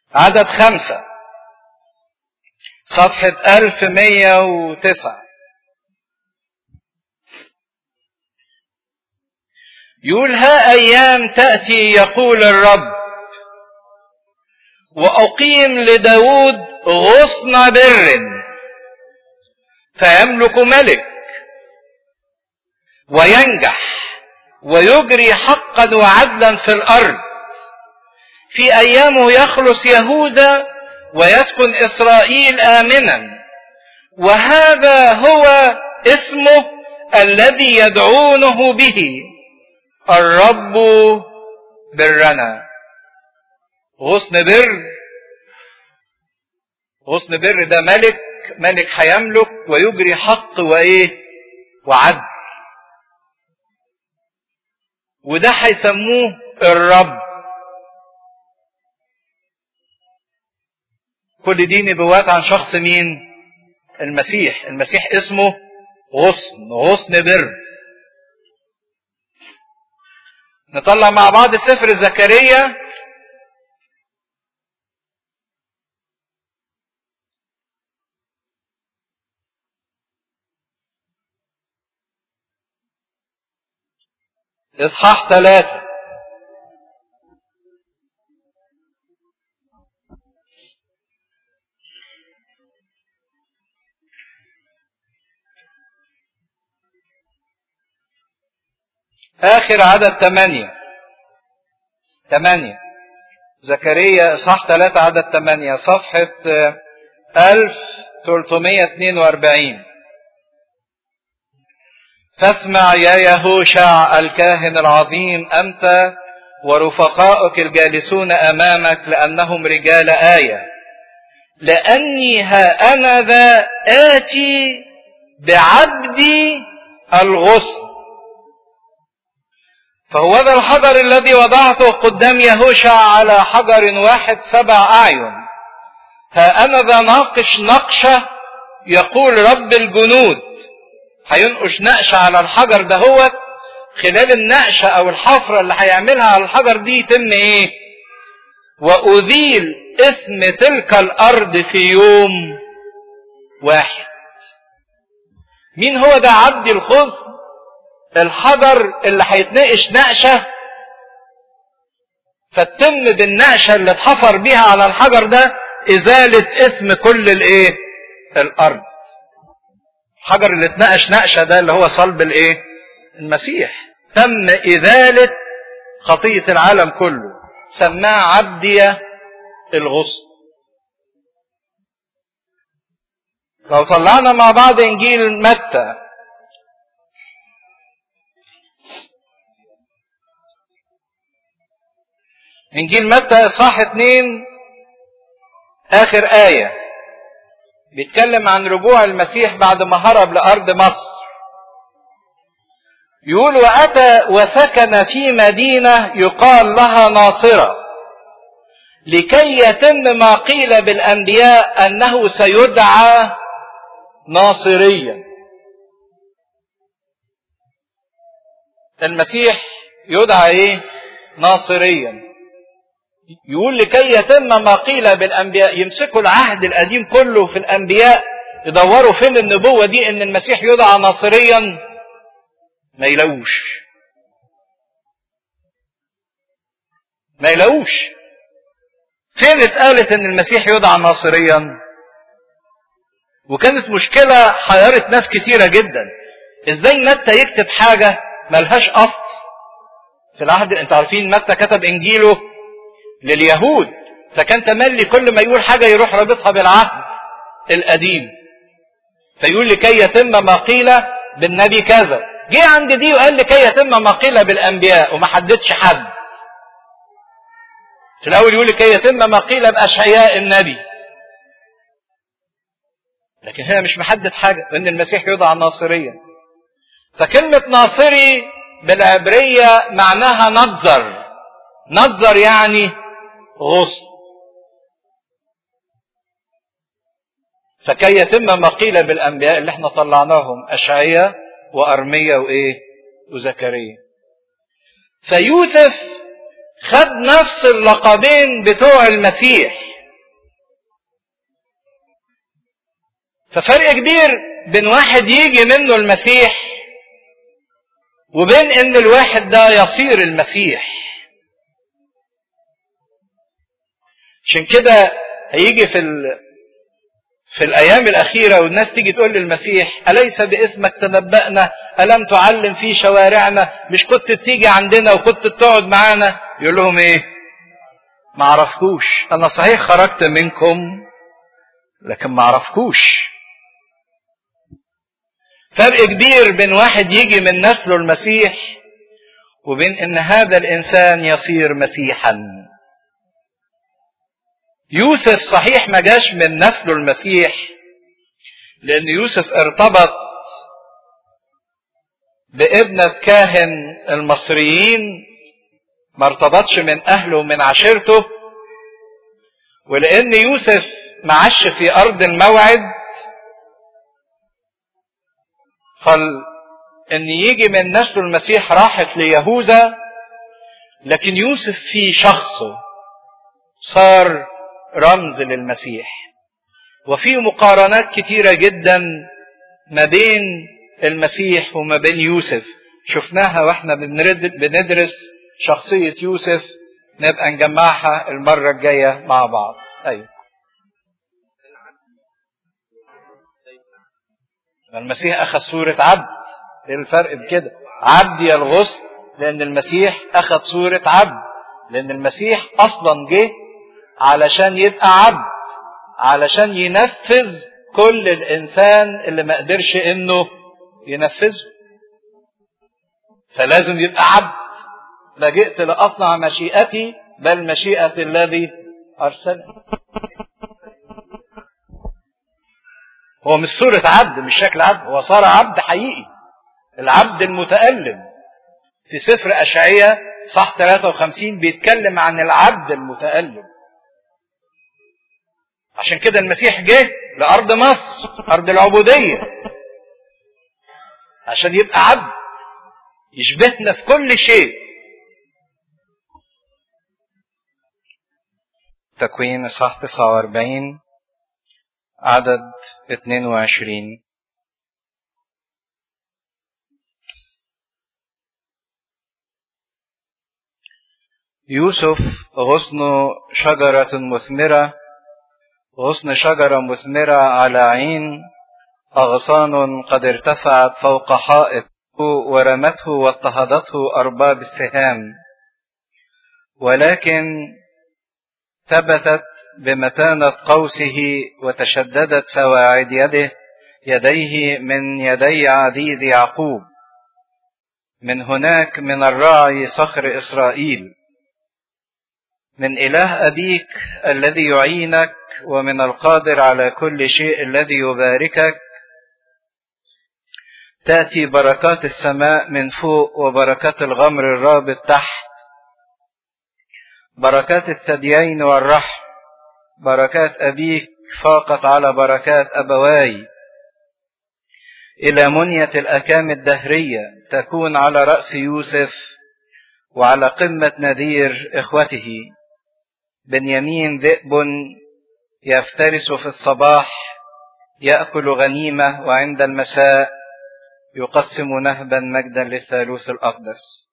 عدد خمسة صفحة 1109 يقول ها أيام تأتي يقول الرب وأقيم لداود غصن بر فيملك ملك وينجح ويجري حقا وعدلا في الأرض في أيامه يخلص يهوذا ويسكن إسرائيل آمنا وهذا هو اسمه الذي يدعونه به الرب برنا غصن بر غصن بر ده ملك ملك هيملك ويجري حق وايه وعدل وده هيسموه الرب كل دي نبوات عن شخص مين المسيح المسيح اسمه غصن غصن بر نطلع مع بعض سفر زكريا اصحاح ثلاثة آخر عدد ثمانية ثمانية زكريا إصحاح ثلاثة عدد ثمانية صفحة ألف ثلاثمية اثنين وأربعين فاسمع يا يهوشع الكاهن العظيم أنت ورفقائك الجالسون أمامك لأنهم رجال آية لأني ها أنا ذا آتي بعبدي الغصن فهو ذا الحجر الذي وضعته قدام يهوشع على حجر واحد سبع أعين ها أنا ذا ناقش نقشة يقول رب الجنود هينقش نقشة على الحجر دهوت خلال النقشة أو الحفرة اللي هيعملها على الحجر دي يتم إيه؟ وأذيل اسم تلك الأرض في يوم واحد. مين هو ده عبد الخزن؟ الحجر اللي هيتنقش نقشة فتتم بالنقشة اللي اتحفر بيها على الحجر ده إزالة اسم كل الإيه؟ الأرض. الحجر اللي اتنقش نقشة ده اللي هو صلب الإيه؟ المسيح. تم إزالة خطية العالم كله. سماه عبدي الغصن. لو طلعنا مع بعض إنجيل متى انجيل متى اصحاح اتنين اخر ايه بيتكلم عن رجوع المسيح بعد ما هرب لارض مصر يقول واتى وسكن في مدينه يقال لها ناصره لكي يتم ما قيل بالانبياء انه سيدعى ناصريا المسيح يدعى ايه ناصريا يقول لكي يتم ما قيل بالانبياء يمسكوا العهد القديم كله في الانبياء يدوروا فين النبوه دي ان المسيح يدعى ناصريا ما يلاقوش ما يلاقوش فين اتقالت ان المسيح يدعى ناصريا وكانت مشكله حيرت ناس كتيره جدا ازاي متى يكتب حاجه ملهاش اصل في العهد انتوا عارفين متى كتب انجيله لليهود فكان تملي كل ما يقول حاجه يروح رابطها بالعهد القديم فيقول لكي يتم ما قيل بالنبي كذا جه عند دي وقال لكي يتم ما قيل بالانبياء وما حددش حد في الاول يقول لكي يتم ما قيل باشعياء النبي لكن هنا مش محدد حاجه ان المسيح يوضع ناصريا فكلمه ناصري بالعبريه معناها نظر نظر يعني غصن فكي يتم ما قيل بالانبياء اللي احنا طلعناهم اشعياء وارميا وايه وزكريا فيوسف خد نفس اللقبين بتوع المسيح ففرق كبير بين واحد يجي منه المسيح وبين ان الواحد ده يصير المسيح عشان كده هيجي في ال... في الايام الاخيره والناس تيجي تقول للمسيح اليس باسمك تنبأنا الم تعلم في شوارعنا مش كنت تيجي عندنا وكنت تقعد معانا يقول لهم ايه ما عرفكوش انا صحيح خرجت منكم لكن ما عرفكوش فرق كبير بين واحد يجي من نسله المسيح وبين ان هذا الانسان يصير مسيحا يوسف صحيح ما جاش من نسله المسيح لان يوسف ارتبط بابنة كاهن المصريين ما ارتبطش من اهله ومن عشيرته ولان يوسف معش في ارض الموعد قال ان يجي من نسل المسيح راحت ليهوذا لكن يوسف في شخصه صار رمز للمسيح وفي مقارنات كتيرة جدا ما بين المسيح وما بين يوسف شفناها واحنا بندرس شخصية يوسف نبقى نجمعها المرة الجاية مع بعض أيوة المسيح أخذ صورة عبد ايه الفرق بكده عبد الغصن لأن المسيح أخذ صورة عبد لأن المسيح أصلا جه علشان يبقى عبد علشان ينفذ كل الإنسان اللي ما قدرش إنه ينفذه فلازم يبقى عبد لا جئت لأصنع مشيئتي بل مشيئة الذي أرسلني هو مش صورة عبد مش شكل عبد هو صار عبد حقيقي العبد المتألم في سفر أشعية صح 53 بيتكلم عن العبد المتألم عشان كده المسيح جه لأرض مصر أرض العبودية عشان يبقى عبد يشبهنا في كل شيء تكوين إصحاح 49 عدد 22 يوسف غصن شجرة مثمرة غصن شجرة مثمرة على عين أغصان قد ارتفعت فوق حائط ورمته واضطهدته أرباب السهام ولكن ثبتت بمتانة قوسه وتشددت سواعد يده يديه من يدي عديد يعقوب من هناك من الراعي صخر إسرائيل من إله أبيك الذي يعينك ومن القادر على كل شيء الذي يباركك تأتي بركات السماء من فوق وبركات الغمر الرابط تحت بركات الثديين والرحم بركات أبيك فاقت على بركات أبواي إلى منية الأكام الدهرية تكون على رأس يوسف وعلى قمة نذير إخوته بنيامين ذئب يفترس في الصباح يأكل غنيمة وعند المساء يقسم نهبا مجدا للثالوث الأقدس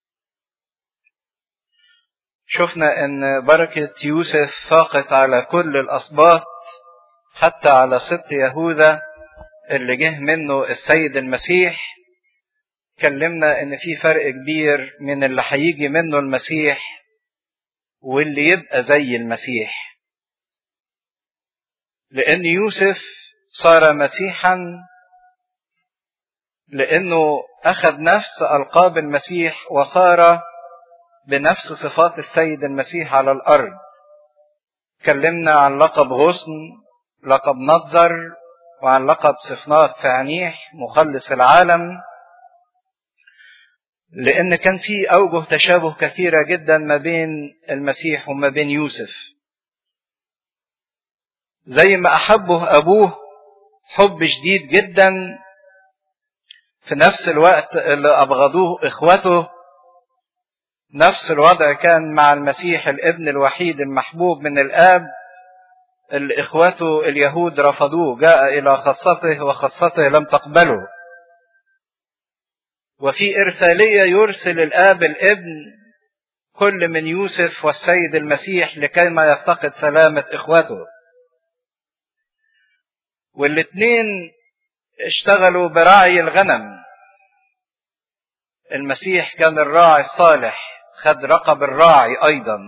شفنا ان بركة يوسف فاقت على كل الأسباط حتى على سبط يهوذا اللي جه منه السيد المسيح اتكلمنا ان في فرق كبير من اللي هيجي منه المسيح واللي يبقى زي المسيح لان يوسف صار مسيحا لانه اخذ نفس القاب المسيح وصار بنفس صفات السيد المسيح على الارض اتكلمنا عن لقب غصن لقب نظر وعن لقب صفنات فعنيح مخلص العالم لان كان في اوجه تشابه كثيره جدا ما بين المسيح وما بين يوسف زي ما احبه ابوه حب شديد جدا في نفس الوقت اللي ابغضوه اخوته نفس الوضع كان مع المسيح الابن الوحيد المحبوب من الاب اللي إخوته اليهود رفضوه جاء إلى خاصته وخاصته لم تقبله وفي إرسالية يرسل الآب الابن كل من يوسف والسيد المسيح لكي ما يفتقد سلامة إخوته والاثنين اشتغلوا برعي الغنم المسيح كان الراعي الصالح خد رقب الراعي أيضا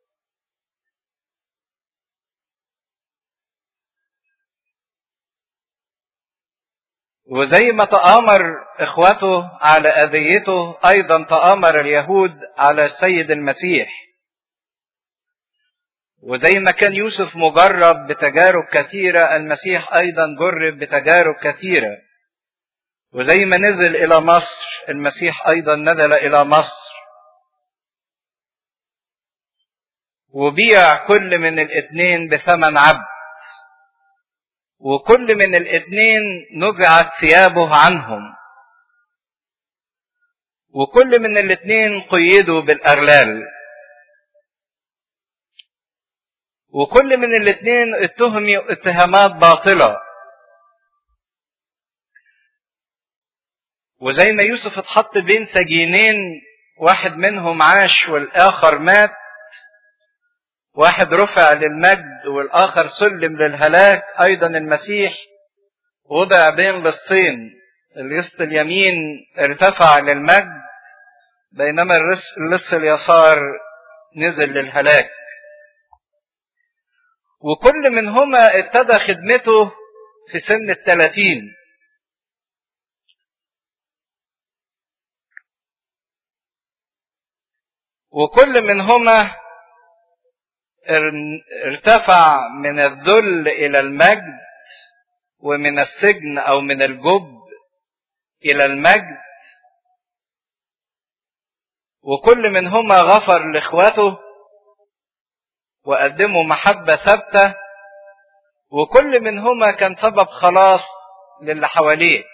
وزي ما تآمر إخوته على أذيته أيضا تآمر اليهود على السيد المسيح وزي ما كان يوسف مجرب بتجارب كثيرة المسيح أيضا جرب بتجارب كثيرة وزي ما نزل إلى مصر المسيح أيضا نزل إلى مصر وبيع كل من الاثنين بثمن عبد وكل من الاثنين نزعت ثيابه عنهم وكل من الاثنين قيدوا بالاغلال وكل من الاثنين اتهموا اتهامات باطله وزي ما يوسف اتحط بين سجينين واحد منهم عاش والاخر مات واحد رفع للمجد والاخر سلم للهلاك ايضا المسيح وضع بين لصين اللص اليمين ارتفع للمجد بينما اللص اليسار نزل للهلاك وكل منهما ابتدى خدمته في سن الثلاثين وكل منهما ارتفع من الذل الى المجد ومن السجن او من الجب الى المجد وكل منهما غفر لاخوته وقدموا محبه ثابته وكل منهما كان سبب خلاص للي حواليه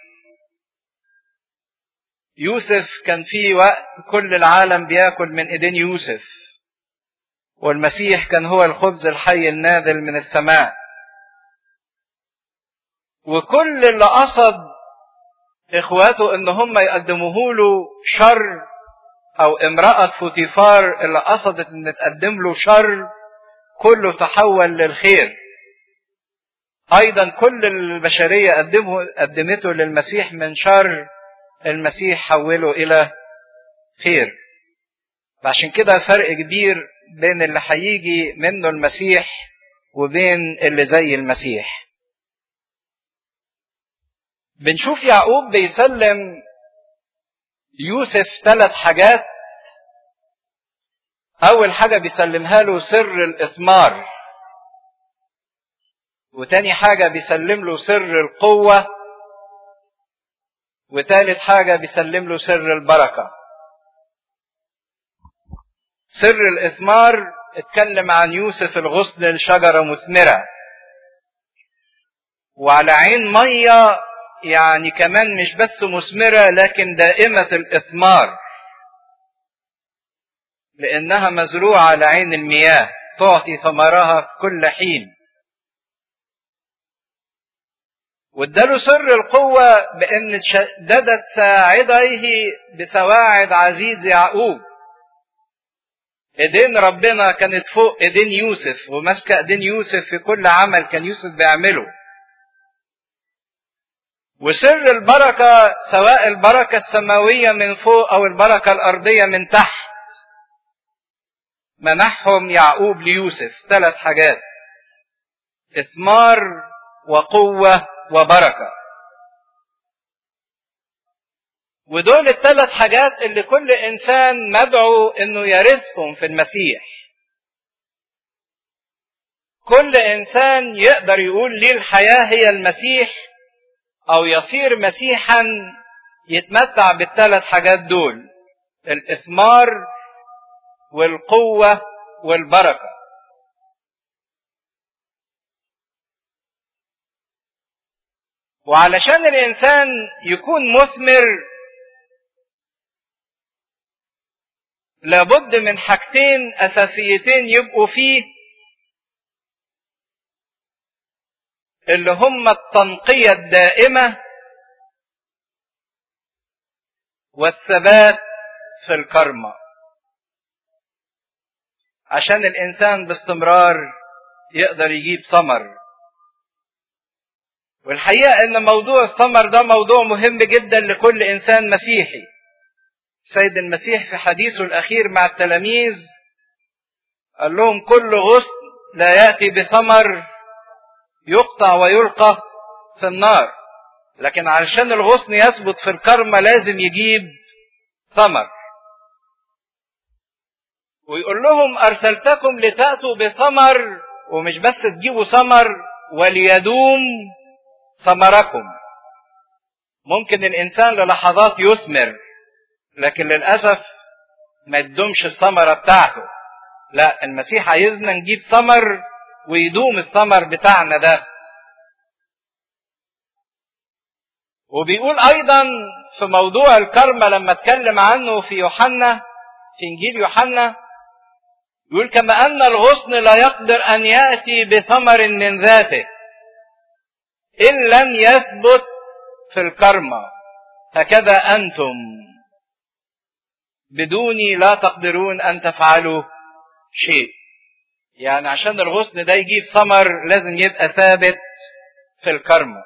يوسف كان في وقت كل العالم بياكل من ايدين يوسف والمسيح كان هو الخبز الحي النازل من السماء وكل اللي قصد اخواته ان هم يقدموه له شر او امرأة فوتيفار اللي قصدت ان تقدم له شر كله تحول للخير ايضا كل البشرية قدمه قدمته للمسيح من شر المسيح حوله الى خير فعشان كده فرق كبير بين اللي هيجي منه المسيح وبين اللي زي المسيح بنشوف يعقوب بيسلم يوسف ثلاث حاجات اول حاجه بيسلمها له سر الاثمار وتاني حاجه بيسلم له سر القوه وتالت حاجه بيسلم له سر البركه سر الإثمار اتكلم عن يوسف الغصن لشجرة مثمرة وعلى عين مية يعني كمان مش بس مثمرة لكن دائمة الإثمار لأنها مزروعة على عين المياه تعطي ثمرها في كل حين واداله سر القوة بأن شددت ساعديه بسواعد عزيز يعقوب ايدين ربنا كانت فوق ايدين يوسف وماسكه ايدين يوسف في كل عمل كان يوسف بيعمله وسر البركه سواء البركه السماويه من فوق او البركه الارضيه من تحت منحهم يعقوب ليوسف ثلاث حاجات اثمار وقوه وبركه ودول الثلاث حاجات اللي كل انسان مدعو انه يرثهم في المسيح كل انسان يقدر يقول ليه الحياه هي المسيح او يصير مسيحا يتمتع بالثلاث حاجات دول الاثمار والقوه والبركه وعلشان الانسان يكون مثمر لابد من حاجتين اساسيتين يبقوا فيه اللي هم التنقية الدائمة والثبات في الكرمة عشان الإنسان باستمرار يقدر يجيب ثمر والحقيقة إن موضوع الثمر ده موضوع مهم جدا لكل إنسان مسيحي سيد المسيح في حديثه الأخير مع التلاميذ قال لهم كل غصن لا يأتي بثمر يقطع ويلقى في النار لكن علشان الغصن يثبت في الكرمة لازم يجيب ثمر ويقول لهم أرسلتكم لتأتوا بثمر ومش بس تجيبوا ثمر وليدوم ثمركم ممكن الإنسان للحظات يثمر لكن للأسف ما يدومش الثمرة بتاعته لا المسيح عايزنا نجيب ثمر ويدوم الثمر بتاعنا ده وبيقول ايضا في موضوع الكرمة لما اتكلم عنه في يوحنا في انجيل يوحنا يقول كما ان الغصن لا يقدر ان ياتي بثمر من ذاته ان لم يثبت في الكرمة هكذا انتم بدوني لا تقدرون ان تفعلوا شيء يعني عشان الغصن ده يجيب ثمر لازم يبقى ثابت في الكرمة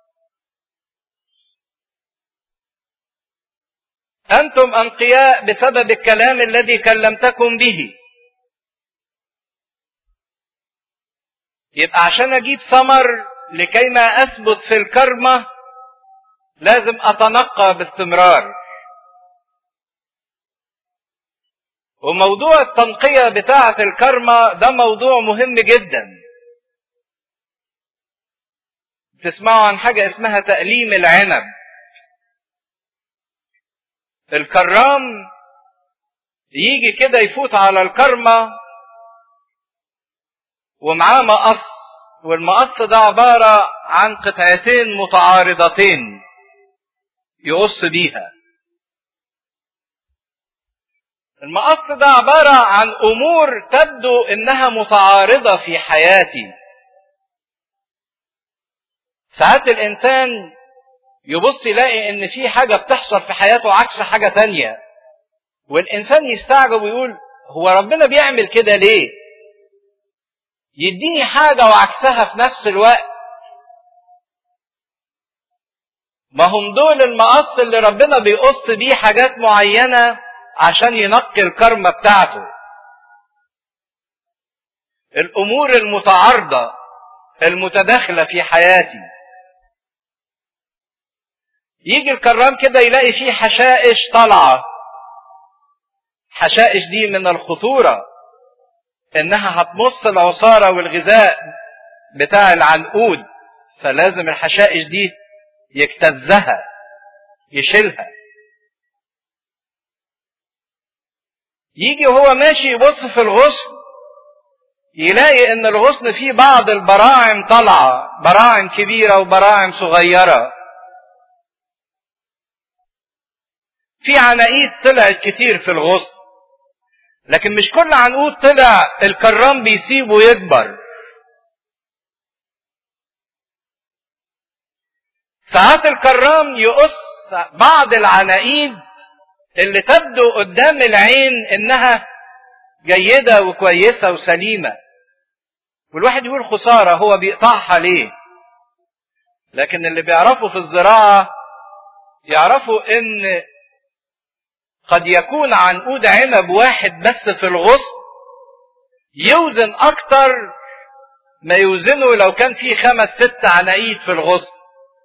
أنتم أنقياء بسبب الكلام الذي كلمتكم به يبقى عشان أجيب ثمر لكي ما أثبت في الكرمة لازم أتنقى باستمرار وموضوع التنقية بتاعة الكرمة ده موضوع مهم جدا تسمعوا عن حاجة اسمها تأليم العنب الكرام يجي كده يفوت على الكرمة ومعاه مقص والمقص ده عبارة عن قطعتين متعارضتين يقص بيها المقص ده عبارة عن أمور تبدو إنها متعارضة في حياتي. ساعات الإنسان يبص يلاقي إن في حاجة بتحصل في حياته عكس حاجة تانية. والإنسان يستعجب ويقول هو ربنا بيعمل كده ليه؟ يديني حاجة وعكسها في نفس الوقت. ما هم دول المقص اللي ربنا بيقص بيه حاجات معينة عشان ينقي الكرمة بتاعته الأمور المتعارضة المتداخلة في حياتي يجي الكرام كده يلاقي فيه حشائش طالعة حشائش دي من الخطورة إنها هتمص العصارة والغذاء بتاع العنقود فلازم الحشائش دي يجتزها يشيلها يجي وهو ماشي يبص في الغصن يلاقي ان الغصن فيه بعض البراعم طالعه براعم كبيره وبراعم صغيره في عناقيد طلعت كتير في الغصن لكن مش كل عنقود طلع الكرام بيسيبه يكبر ساعات الكرام يقص بعض العناقيد اللي تبدو قدام العين انها جيدة وكويسة وسليمة والواحد يقول خسارة هو بيقطعها ليه لكن اللي بيعرفوا في الزراعة يعرفوا ان قد يكون عنقود عنب واحد بس في الغصن يوزن اكتر ما يوزنه لو كان في خمس ست عناقيد في الغصن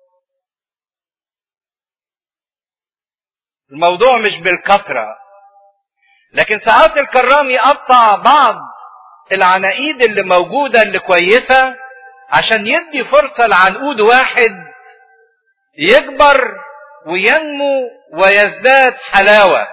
الموضوع مش بالكثرة لكن ساعات الكرام يقطع بعض العناقيد اللي موجودة اللي كويسة عشان يدي فرصة لعنقود واحد يكبر وينمو ويزداد حلاوة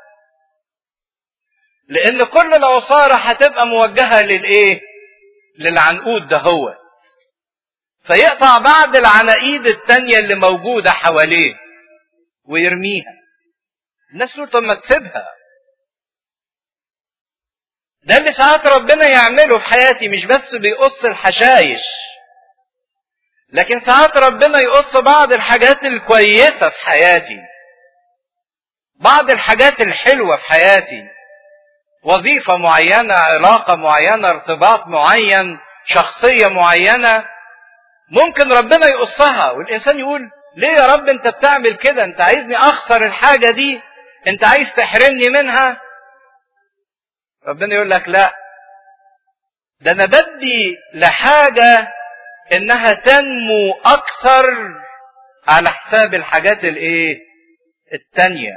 لأن كل العصارة هتبقى موجهة للإيه؟ للعنقود ده هو فيقطع بعض العناقيد التانية اللي موجودة حواليه ويرميها الناس تقول طب ما تسيبها ده اللي ساعات ربنا يعمله في حياتي مش بس بيقص الحشايش لكن ساعات ربنا يقص بعض الحاجات الكويسة في حياتي بعض الحاجات الحلوة في حياتي وظيفة معينة علاقة معينة ارتباط معين شخصية معينة ممكن ربنا يقصها والإنسان يقول ليه يا رب أنت بتعمل كده أنت عايزني أخسر الحاجة دي أنت عايز تحرمني منها ربنا يقول لك لا ده أنا بدي لحاجة إنها تنمو أكثر على حساب الحاجات الإيه التانية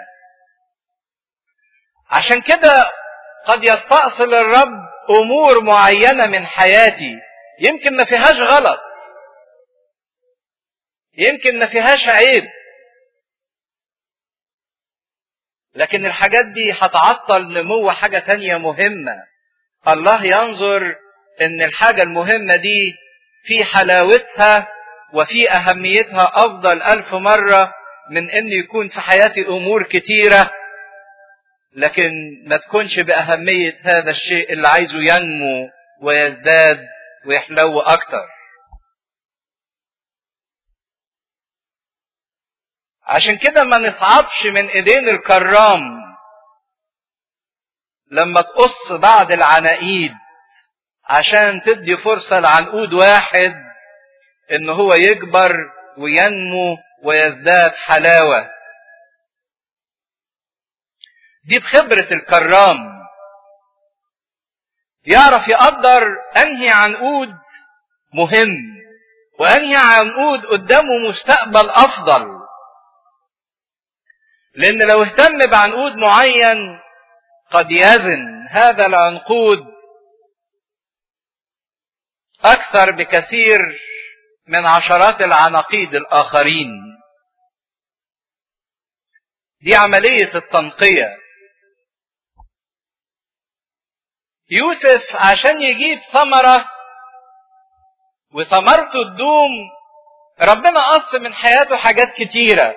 عشان كده قد يستأصل الرب امور معينه من حياتي يمكن ما فيهاش غلط يمكن ما فيهاش عيب لكن الحاجات دي هتعطل نمو حاجه تانية مهمه الله ينظر ان الحاجه المهمه دي في حلاوتها وفي اهميتها افضل الف مره من ان يكون في حياتي امور كتيره لكن ما تكونش بأهمية هذا الشيء اللي عايزه ينمو ويزداد ويحلو أكتر. عشان كده ما نصعبش من ايدين الكرام لما تقص بعض العناقيد عشان تدي فرصة لعنقود واحد ان هو يكبر وينمو ويزداد حلاوة دي بخبرة الكرام يعرف يقدر انهي عنقود مهم وانهي عنقود قدامه مستقبل افضل لان لو اهتم بعنقود معين قد يزن هذا العنقود اكثر بكثير من عشرات العناقيد الاخرين دي عمليه التنقيه يوسف عشان يجيب ثمره وثمرته تدوم ربنا قص من حياته حاجات كتيره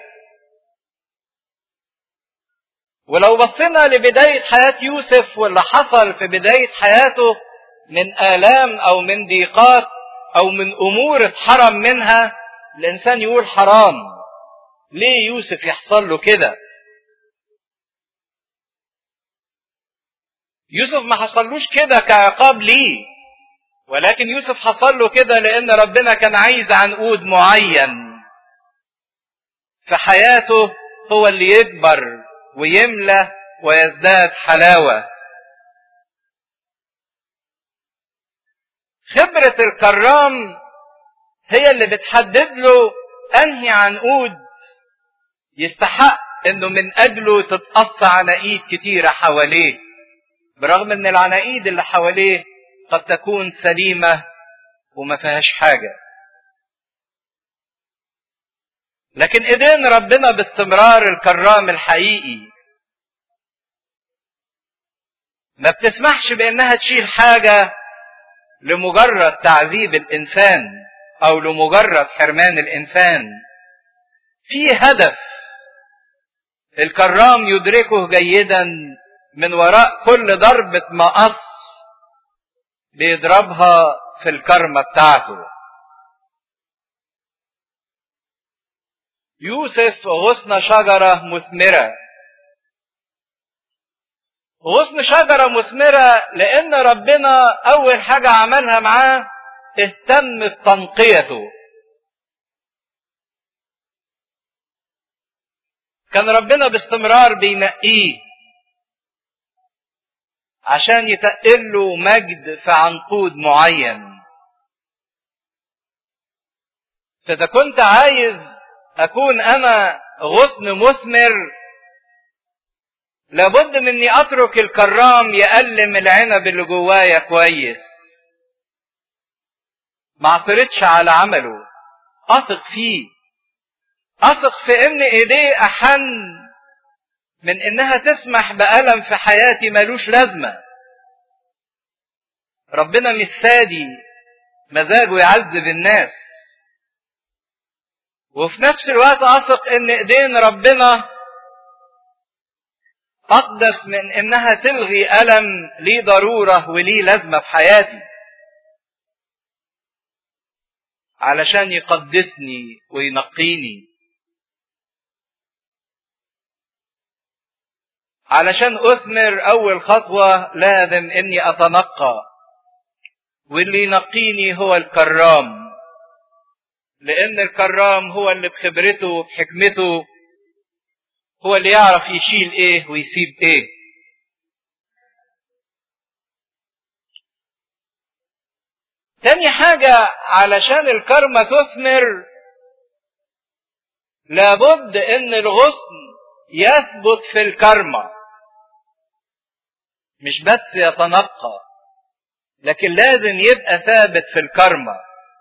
ولو بصينا لبداية حياة يوسف واللي حصل في بداية حياته من آلام أو من ضيقات أو من أمور اتحرم منها الإنسان يقول حرام ليه يوسف يحصل له كده يوسف ما حصلوش كده كعقاب ليه ولكن يوسف حصل له كده لأن ربنا كان عايز عنقود معين في حياته هو اللي يكبر ويملى ويزداد حلاوة خبرة الكرام هي اللي بتحدد له أنهي عنقود يستحق انه من اجله تتقص عناقيد كتيرة حواليه برغم ان العناقيد اللي حواليه قد تكون سليمة وما فيهاش حاجة لكن ايدين ربنا باستمرار الكرام الحقيقي ما بتسمحش بانها تشيل حاجة لمجرد تعذيب الانسان او لمجرد حرمان الانسان في هدف الكرام يدركه جيدا من وراء كل ضربة مقص بيضربها في الكرمة بتاعته يوسف غصن شجرة مثمرة غصن شجرة مثمرة لأن ربنا أول حاجة عملها معاه اهتم بتنقيته كان ربنا باستمرار بينقيه عشان يتقل له مجد في عنقود معين فإذا كنت عايز أكون أنا غصن مثمر لابد من اني اترك الكرام يألم العنب اللي جوايا كويس ما اعترضش على عمله اثق فيه اثق في ان ايديه احن من انها تسمح بألم في حياتي ملوش لازمة ربنا مش سادي مزاجه يعذب الناس وفي نفس الوقت اثق ان ايدين ربنا اقدس من انها تلغي الم ليه ضروره وليه لازمه في حياتي علشان يقدسني وينقيني علشان اثمر اول خطوة لازم اني اتنقى واللي ينقيني هو الكرام لان الكرام هو اللي بخبرته وبحكمته هو اللي يعرف يشيل ايه ويسيب ايه تاني حاجة علشان الكرمة تثمر لابد ان الغصن يثبت في الكرمة مش بس يتنقى لكن لازم يبقى ثابت في الكرمة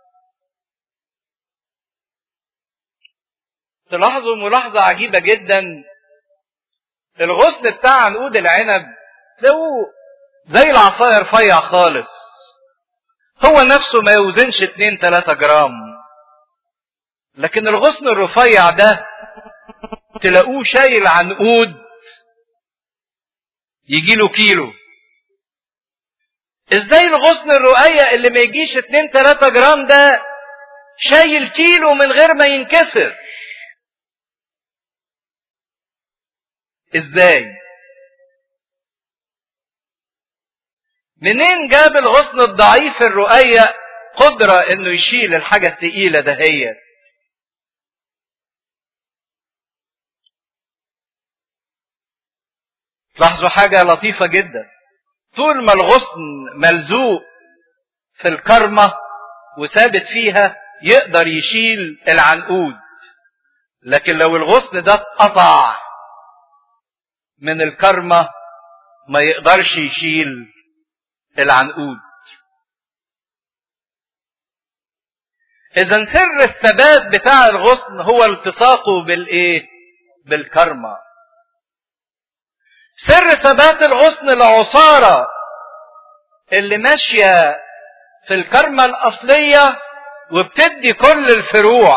تلاحظوا ملاحظة عجيبة جدا الغصن بتاع عنقود العنب تلاقوه زي العصاية رفيع خالص هو نفسه ما يوزنش 2 3 جرام لكن الغصن الرفيع ده تلاقوه شايل عنقود يجي له كيلو ازاي الغصن الرقيق اللي ما يجيش 2 3 جرام ده شايل كيلو من غير ما ينكسر ازاي منين جاب الغصن الضعيف الرقيق قدرة انه يشيل الحاجة التقيلة دهيت لاحظوا حاجة لطيفة جدا طول ما الغصن ملزوق في الكرمة وثابت فيها يقدر يشيل العنقود لكن لو الغصن ده اتقطع من الكرمة ما يقدرش يشيل العنقود اذا سر الثبات بتاع الغصن هو التصاقه بالايه بالكرمه سر ثبات الغصن العصارة اللي ماشية في الكرمة الأصلية وبتدي كل الفروع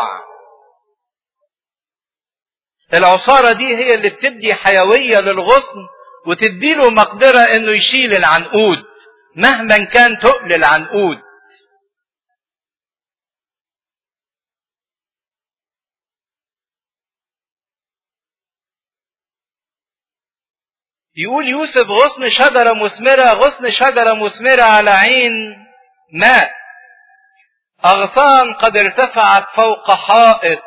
العصارة دي هي اللي بتدي حيوية للغصن وتديله مقدرة انه يشيل العنقود مهما كان تقل العنقود يقول يوسف غصن شجرة مثمرة غصن شجرة مثمرة على عين ماء أغصان قد ارتفعت فوق حائط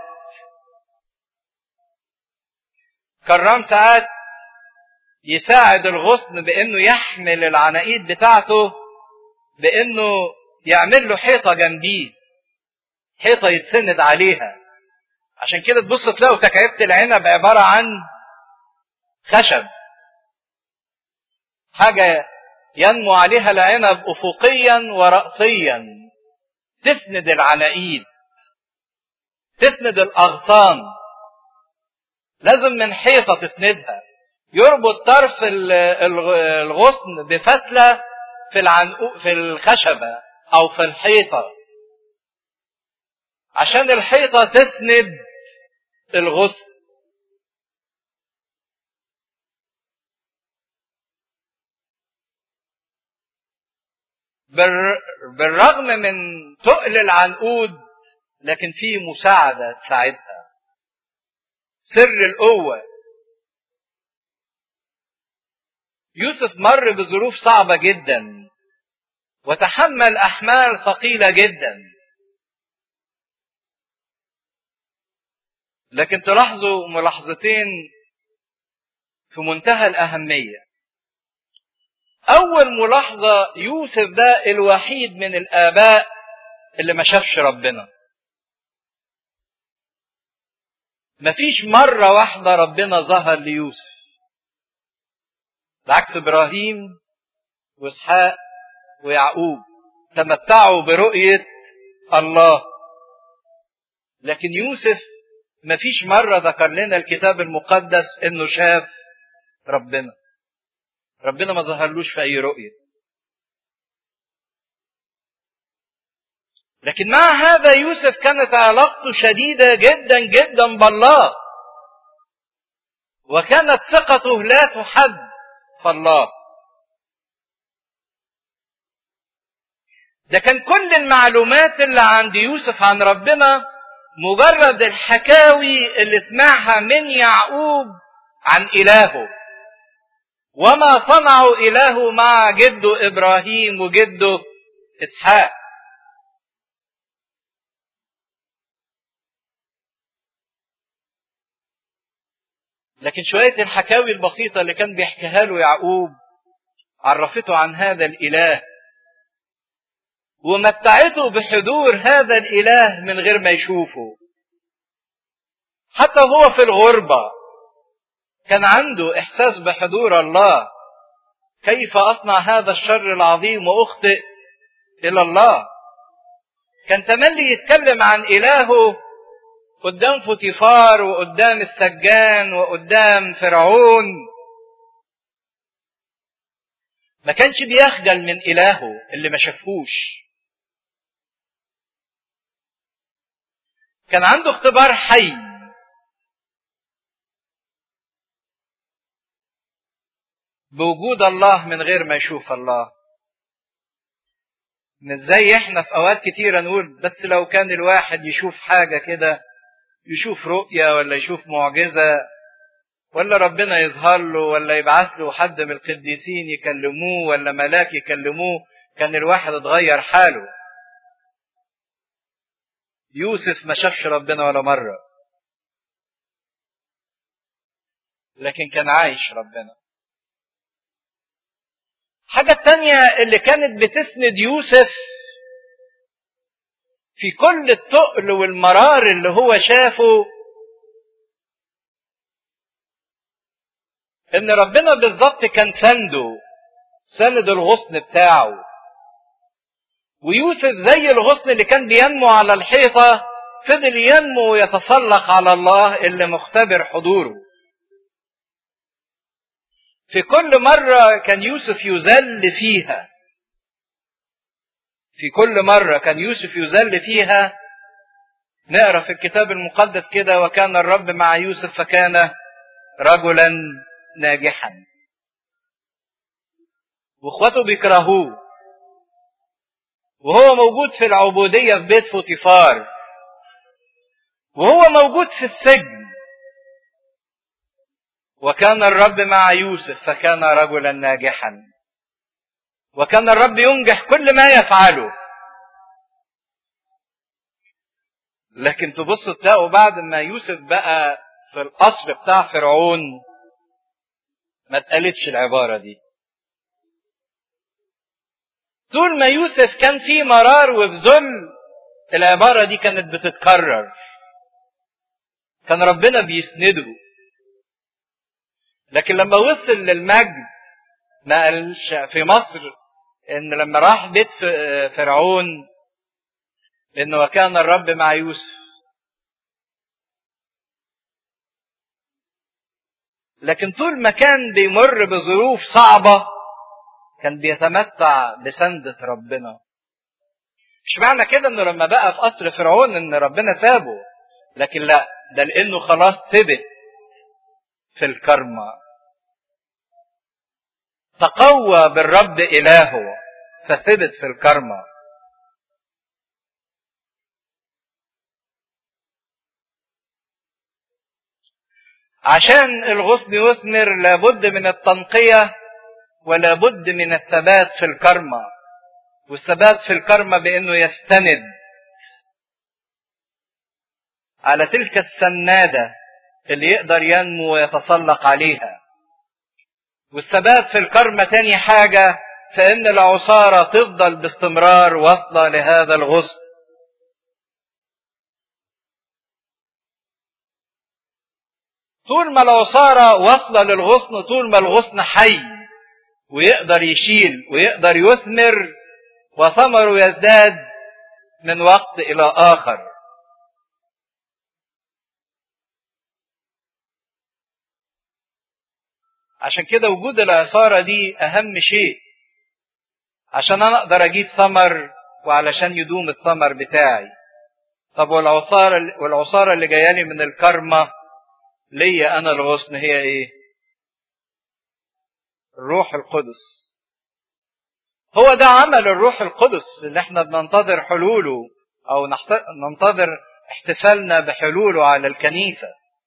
كرام ساعات يساعد الغصن بانه يحمل العناقيد بتاعته بانه يعمل له حيطه جنبيه حيطه يتسند عليها عشان كده تبص تلاقوا تكعيبه العنب عباره عن خشب حاجه ينمو عليها العنب افقيا وراسيا تسند العناقيد تسند الاغصان لازم من حيطه تسندها يربط طرف الغصن بفتلة في العنقو في الخشبة أو في الحيطة عشان الحيطة تسند الغصن بالرغم من تقل العنقود لكن في مساعدة تساعدها سر القوة يوسف مر بظروف صعبة جدا وتحمل أحمال ثقيلة جدا لكن تلاحظوا ملاحظتين في منتهى الأهمية أول ملاحظة يوسف ده الوحيد من الآباء اللي ما شافش ربنا مفيش مرة واحدة ربنا ظهر ليوسف بعكس ابراهيم واسحاق ويعقوب تمتعوا برؤية الله لكن يوسف مفيش مرة ذكر لنا الكتاب المقدس انه شاف ربنا ربنا ما ظهرلوش في اي رؤية لكن مع هذا يوسف كانت علاقته شديدة جدا جدا بالله وكانت ثقته لا تحد فالله ده كان كل المعلومات اللي عند يوسف عن ربنا مجرد الحكاوي اللي سمعها من يعقوب عن إلهه وما صنعوا إله مع جده إبراهيم وجده إسحاق لكن شوية الحكاوي البسيطة اللي كان بيحكيها له يعقوب عرفته عن هذا الإله ومتعته بحضور هذا الإله من غير ما يشوفه حتى هو في الغربة كان عنده إحساس بحضور الله كيف أصنع هذا الشر العظيم وأخطئ إلى الله كان تملي يتكلم عن إلهه قدام فوتيفار وقدام السجان وقدام فرعون ما كانش بيخجل من إلهه اللي ما شافوش كان عنده اختبار حي بوجود الله من غير ما يشوف الله مش زي احنا في اوقات كتيرة نقول بس لو كان الواحد يشوف حاجة كده يشوف رؤية ولا يشوف معجزة ولا ربنا يظهر له ولا يبعث له حد من القديسين يكلموه ولا ملاك يكلموه كان الواحد اتغير حاله يوسف ما شافش ربنا ولا مرة لكن كان عايش ربنا حاجة التانية اللي كانت بتسند يوسف في كل التقل والمرار اللي هو شافه ان ربنا بالظبط كان سنده سند الغصن بتاعه ويوسف زي الغصن اللي كان بينمو على الحيطة فضل ينمو ويتسلق على الله اللي مختبر حضوره في كل مرة كان يوسف يذل فيها في كل مرة كان يوسف يذل فيها نقرا في الكتاب المقدس كده وكان الرب مع يوسف فكان رجلا ناجحا واخواته بيكرهوه وهو موجود في العبودية في بيت فوتيفار وهو موجود في السجن وكان الرب مع يوسف فكان رجلا ناجحا وكان الرب ينجح كل ما يفعله لكن تبصوا تلاقوا بعد ما يوسف بقى في القصر بتاع فرعون ما اتقالتش العبارة دي طول ما يوسف كان في مرار وفي ذل العبارة دي كانت بتتكرر كان ربنا بيسنده لكن لما وصل للمجد ما قالش في مصر ان لما راح بيت فرعون انه وكان الرب مع يوسف لكن طول ما كان بيمر بظروف صعبة كان بيتمتع بسندة ربنا مش معنى كده انه لما بقى في قصر فرعون ان ربنا سابه لكن لا ده لانه خلاص ثبت في الكرمة تقوى بالرب إلهه فثبت في الكرمة عشان الغصن يثمر لابد من التنقية ولابد من الثبات في الكرمة والثبات في الكرمة بأنه يستند على تلك السنادة اللي يقدر ينمو ويتسلق عليها والثبات في الكرمة تاني حاجة فإن العصارة تفضل باستمرار واصلة لهذا الغصن طول ما العصارة واصلة للغصن طول ما الغصن حي ويقدر يشيل ويقدر يثمر وثمره يزداد من وقت إلى آخر عشان كده وجود العصارة دي أهم شيء عشان أنا أقدر أجيب ثمر وعلشان يدوم الثمر بتاعي طب والعصارة والعصارة اللي جاية لي من الكرمة ليا أنا الغصن هي إيه؟ الروح القدس هو ده عمل الروح القدس اللي احنا بننتظر حلوله او ننتظر احتفالنا بحلوله على الكنيسه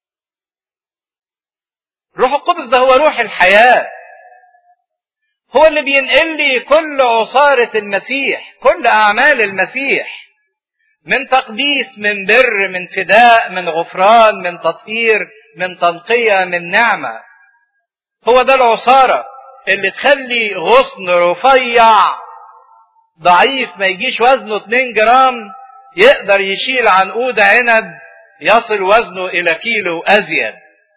الروح القدس ده هو روح الحياه هو اللي بينقل لي كل عصاره المسيح كل اعمال المسيح من تقديس من بر من فداء من غفران من تطهير من تنقيه من نعمه هو ده العصاره اللي تخلي غصن رفيع ضعيف ما يجيش وزنه 2 جرام يقدر يشيل عنقود عنب يصل وزنه الى كيلو ازيد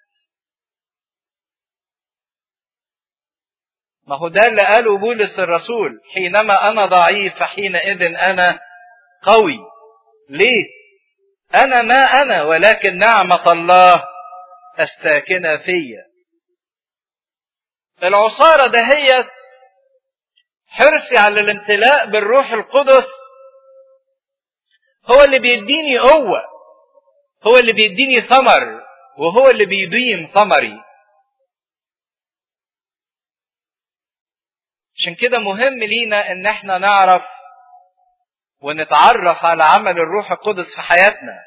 ما هو ده اللي قاله بولس الرسول حينما انا ضعيف فحينئذ انا قوي ليه انا ما انا ولكن نعمه الله الساكنه فيا العصاره دهيت حرصي على الامتلاء بالروح القدس هو اللي بيديني قوة هو اللي بيديني ثمر وهو اللي بيديم ثمري عشان كده مهم لينا ان احنا نعرف ونتعرف على عمل الروح القدس في حياتنا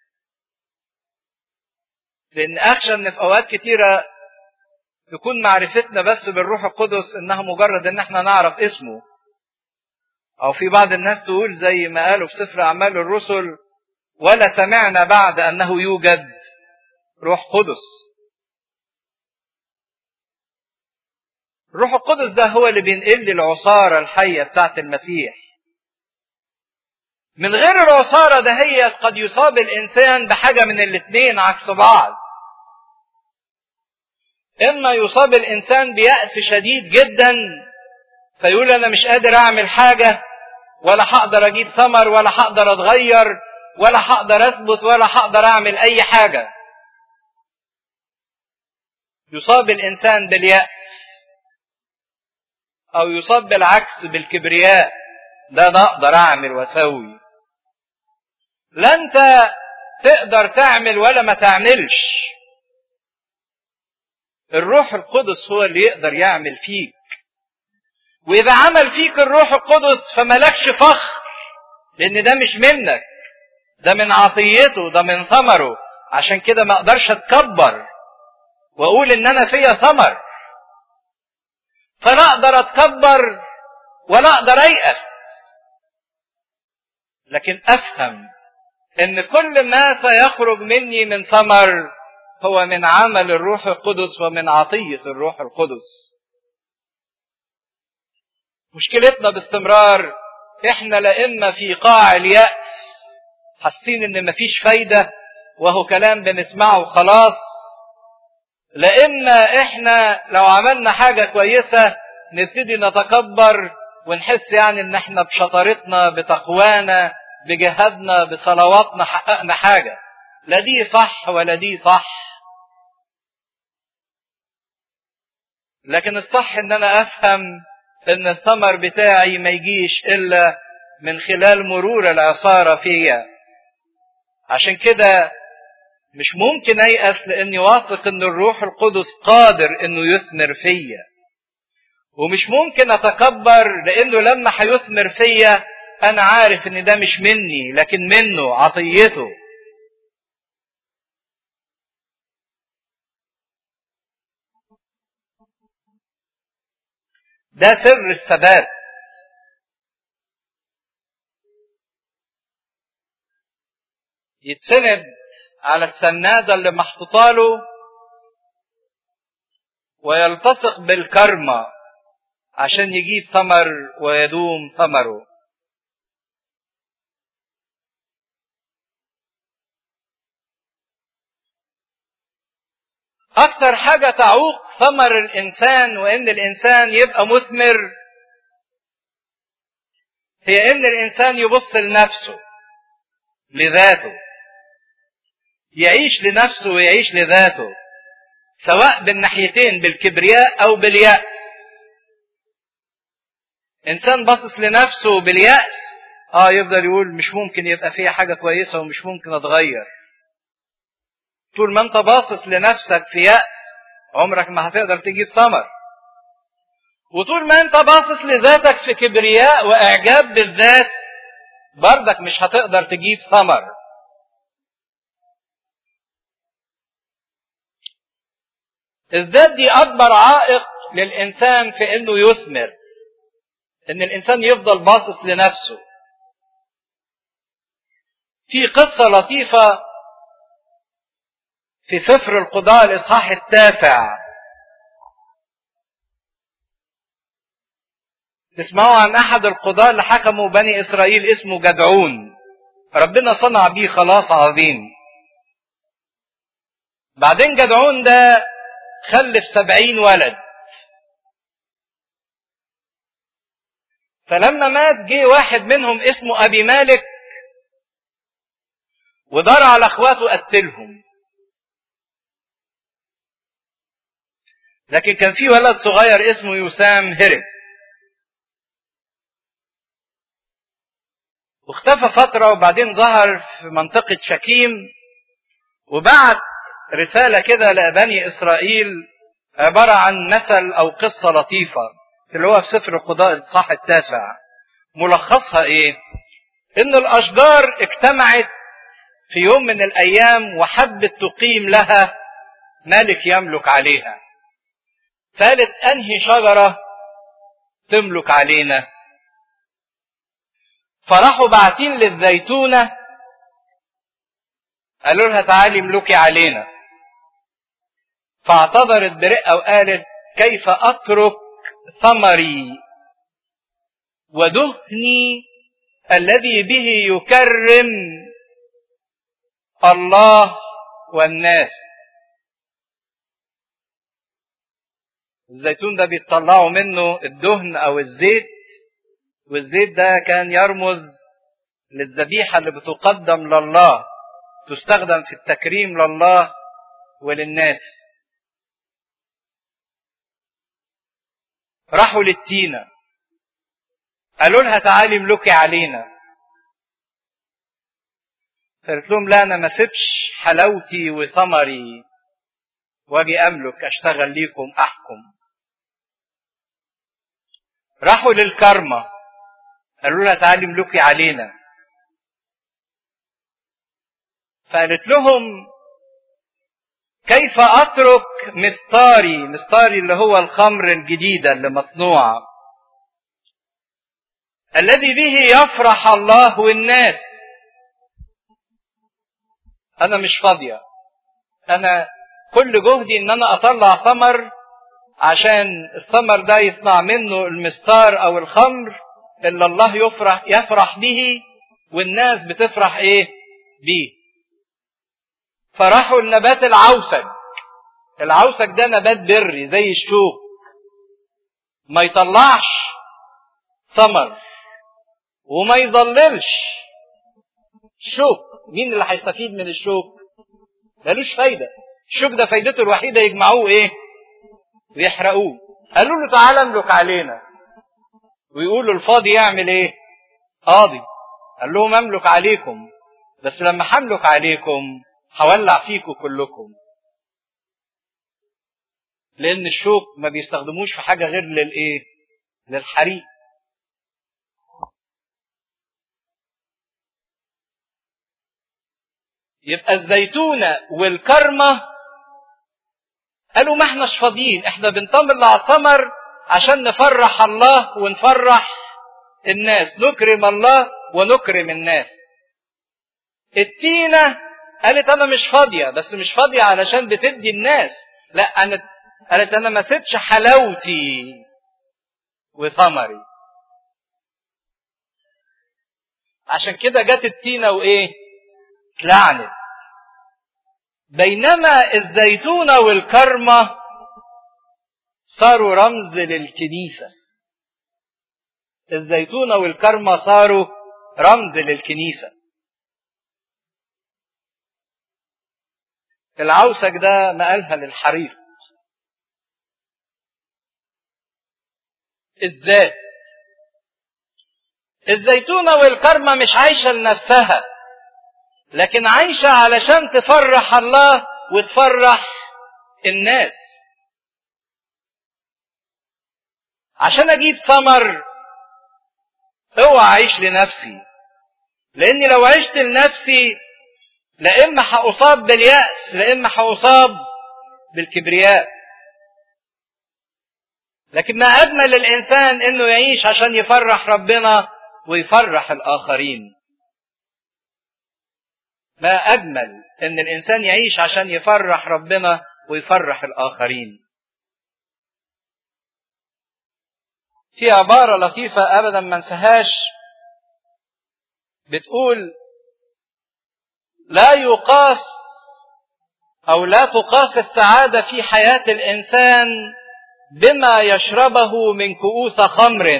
لان اخشى ان في اوقات كتيرة تكون معرفتنا بس بالروح القدس انها مجرد ان احنا نعرف اسمه او في بعض الناس تقول زي ما قالوا في سفر اعمال الرسل ولا سمعنا بعد انه يوجد روح قدس الروح القدس ده هو اللي بينقل لي العصارة الحية بتاعت المسيح من غير العصارة ده هي قد يصاب الإنسان بحاجة من الاتنين عكس بعض إما يصاب الإنسان بيأس شديد جدا فيقول أنا مش قادر أعمل حاجة ولا هقدر أجيب ثمر ولا هقدر أتغير ولا هقدر أثبت ولا هقدر أعمل أي حاجة يصاب الإنسان باليأس أو يصاب بالعكس بالكبرياء ده أنا أقدر أعمل وأسوي لا أنت تقدر تعمل ولا ما تعملش الروح القدس هو اللي يقدر يعمل فيك وإذا عمل فيك الروح القدس فملكش فخر لأن ده مش منك ده من عطيته ده من ثمره عشان كده ما اقدرش اتكبر واقول ان انا فيا ثمر فلا اقدر اتكبر ولا اقدر ايأس لكن افهم ان كل ما سيخرج مني من ثمر هو من عمل الروح القدس ومن عطية الروح القدس مشكلتنا باستمرار احنا لا اما في قاع اليأس حاسين ان مفيش فايدة وهو كلام بنسمعه وخلاص لا اما احنا لو عملنا حاجة كويسة نبتدي نتكبر ونحس يعني ان احنا بشطارتنا بتقوانا بجهادنا بصلواتنا حققنا حاجة لا دي صح ولا دي صح لكن الصح ان انا افهم ان الثمر بتاعي ما يجيش الا من خلال مرور العصارة فيا عشان كده مش ممكن ايأس لاني واثق ان الروح القدس قادر انه يثمر فيا ومش ممكن اتكبر لانه لما هيثمر فيا انا عارف ان ده مش مني لكن منه عطيته ده سر الثبات يتسند على السنادة اللي محطوطة له ويلتصق بالكرمة عشان يجيب ثمر ويدوم ثمره أكثر حاجة تعوق ثمر الإنسان وإن الإنسان يبقى مثمر هي إن الإنسان يبص لنفسه لذاته يعيش لنفسه ويعيش لذاته سواء بالناحيتين بالكبرياء أو باليأس إنسان باصص لنفسه باليأس آه يفضل يقول مش ممكن يبقى فيها حاجة كويسة ومش ممكن أتغير طول ما انت باصص لنفسك في يأس عمرك ما هتقدر تجيب ثمر وطول ما انت باصص لذاتك في كبرياء واعجاب بالذات برضك مش هتقدر تجيب ثمر الذات دي اكبر عائق للانسان في انه يثمر ان الانسان يفضل باصص لنفسه في قصة لطيفة في سفر القضاء الاصحاح التاسع تسمعوا عن احد القضاة اللي حكموا بني اسرائيل اسمه جدعون ربنا صنع بيه خلاص عظيم بعدين جدعون ده خلف سبعين ولد فلما مات جه واحد منهم اسمه ابي مالك ودار على اخواته قتلهم لكن كان في ولد صغير اسمه يسام هرب واختفى فترة وبعدين ظهر في منطقة شكيم وبعت رسالة كده لبني إسرائيل عبارة عن مثل أو قصة لطيفة اللي هو في سفر القضاء الإصحاح التاسع ملخصها إيه؟ إن الأشجار اجتمعت في يوم من الأيام وحبت تقيم لها ملك يملك عليها قالت أنهي شجرة تملك علينا فراحوا باعتين للزيتونة قالوا لها تعالي املكي علينا فاعتذرت برقة وقالت كيف أترك ثمري ودهني الذي به يكرم الله والناس الزيتون ده بيطلعوا منه الدهن او الزيت والزيت ده كان يرمز للذبيحة اللي بتقدم لله تستخدم في التكريم لله وللناس راحوا للتينة قالوا لها تعالي املكي علينا قالت لهم لا انا ما سيبش حلاوتي وثمري واجي املك اشتغل ليكم احكم راحوا للكرمة قالوا لها تعالي املكي علينا فقالت لهم كيف اترك مستاري مستاري اللي هو الخمر الجديده اللي مصنوعه الذي به يفرح الله والناس انا مش فاضيه انا كل جهدي ان انا اطلع ثمر عشان الثمر ده يصنع منه المستار او الخمر اللي الله يفرح يفرح به والناس بتفرح ايه بيه فراحوا النبات العوسج العوسج ده نبات بري زي الشوك ما يطلعش ثمر وما يظللش شوك مين اللي هيستفيد من الشوك ملوش فايدة الشوك ده فايدته الوحيدة يجمعوه ايه ويحرقوه قالوا له تعالى املك علينا ويقولوا الفاضي يعمل ايه قاضي قال لهم املك عليكم بس لما هملك عليكم هولع فيكم كلكم لان الشوك ما بيستخدموش في حاجه غير للايه للحريق يبقى الزيتونه والكرمه قالوا ما احناش فاضيين احنا بنطمن على الثمر عشان نفرح الله ونفرح الناس نكرم الله ونكرم الناس التينه قالت انا مش فاضيه بس مش فاضيه علشان بتدي الناس لا انا قالت انا ما سيبش حلاوتي وثمري عشان كده جت التينه وايه اتلعنت بينما الزيتونه والكرمه صاروا رمز للكنيسه الزيتونه والكرمه صاروا رمز للكنيسه العوسك ده نقلها للحريق الذات الزيتونة والكرمة مش عايشة لنفسها لكن عايشة علشان تفرح الله وتفرح الناس عشان اجيب ثمر اوعى اعيش لنفسي لاني لو عشت لنفسي لا اما هاصاب بالياس لا اما هاصاب بالكبرياء لكن ما اجمل الانسان انه يعيش عشان يفرح ربنا ويفرح الاخرين ما اجمل ان الانسان يعيش عشان يفرح ربنا ويفرح الاخرين في عبارة لطيفة أبدا ما انساهاش بتقول لا يقاس أو لا تقاس السعادة في حياة الإنسان بما يشربه من كؤوس خمر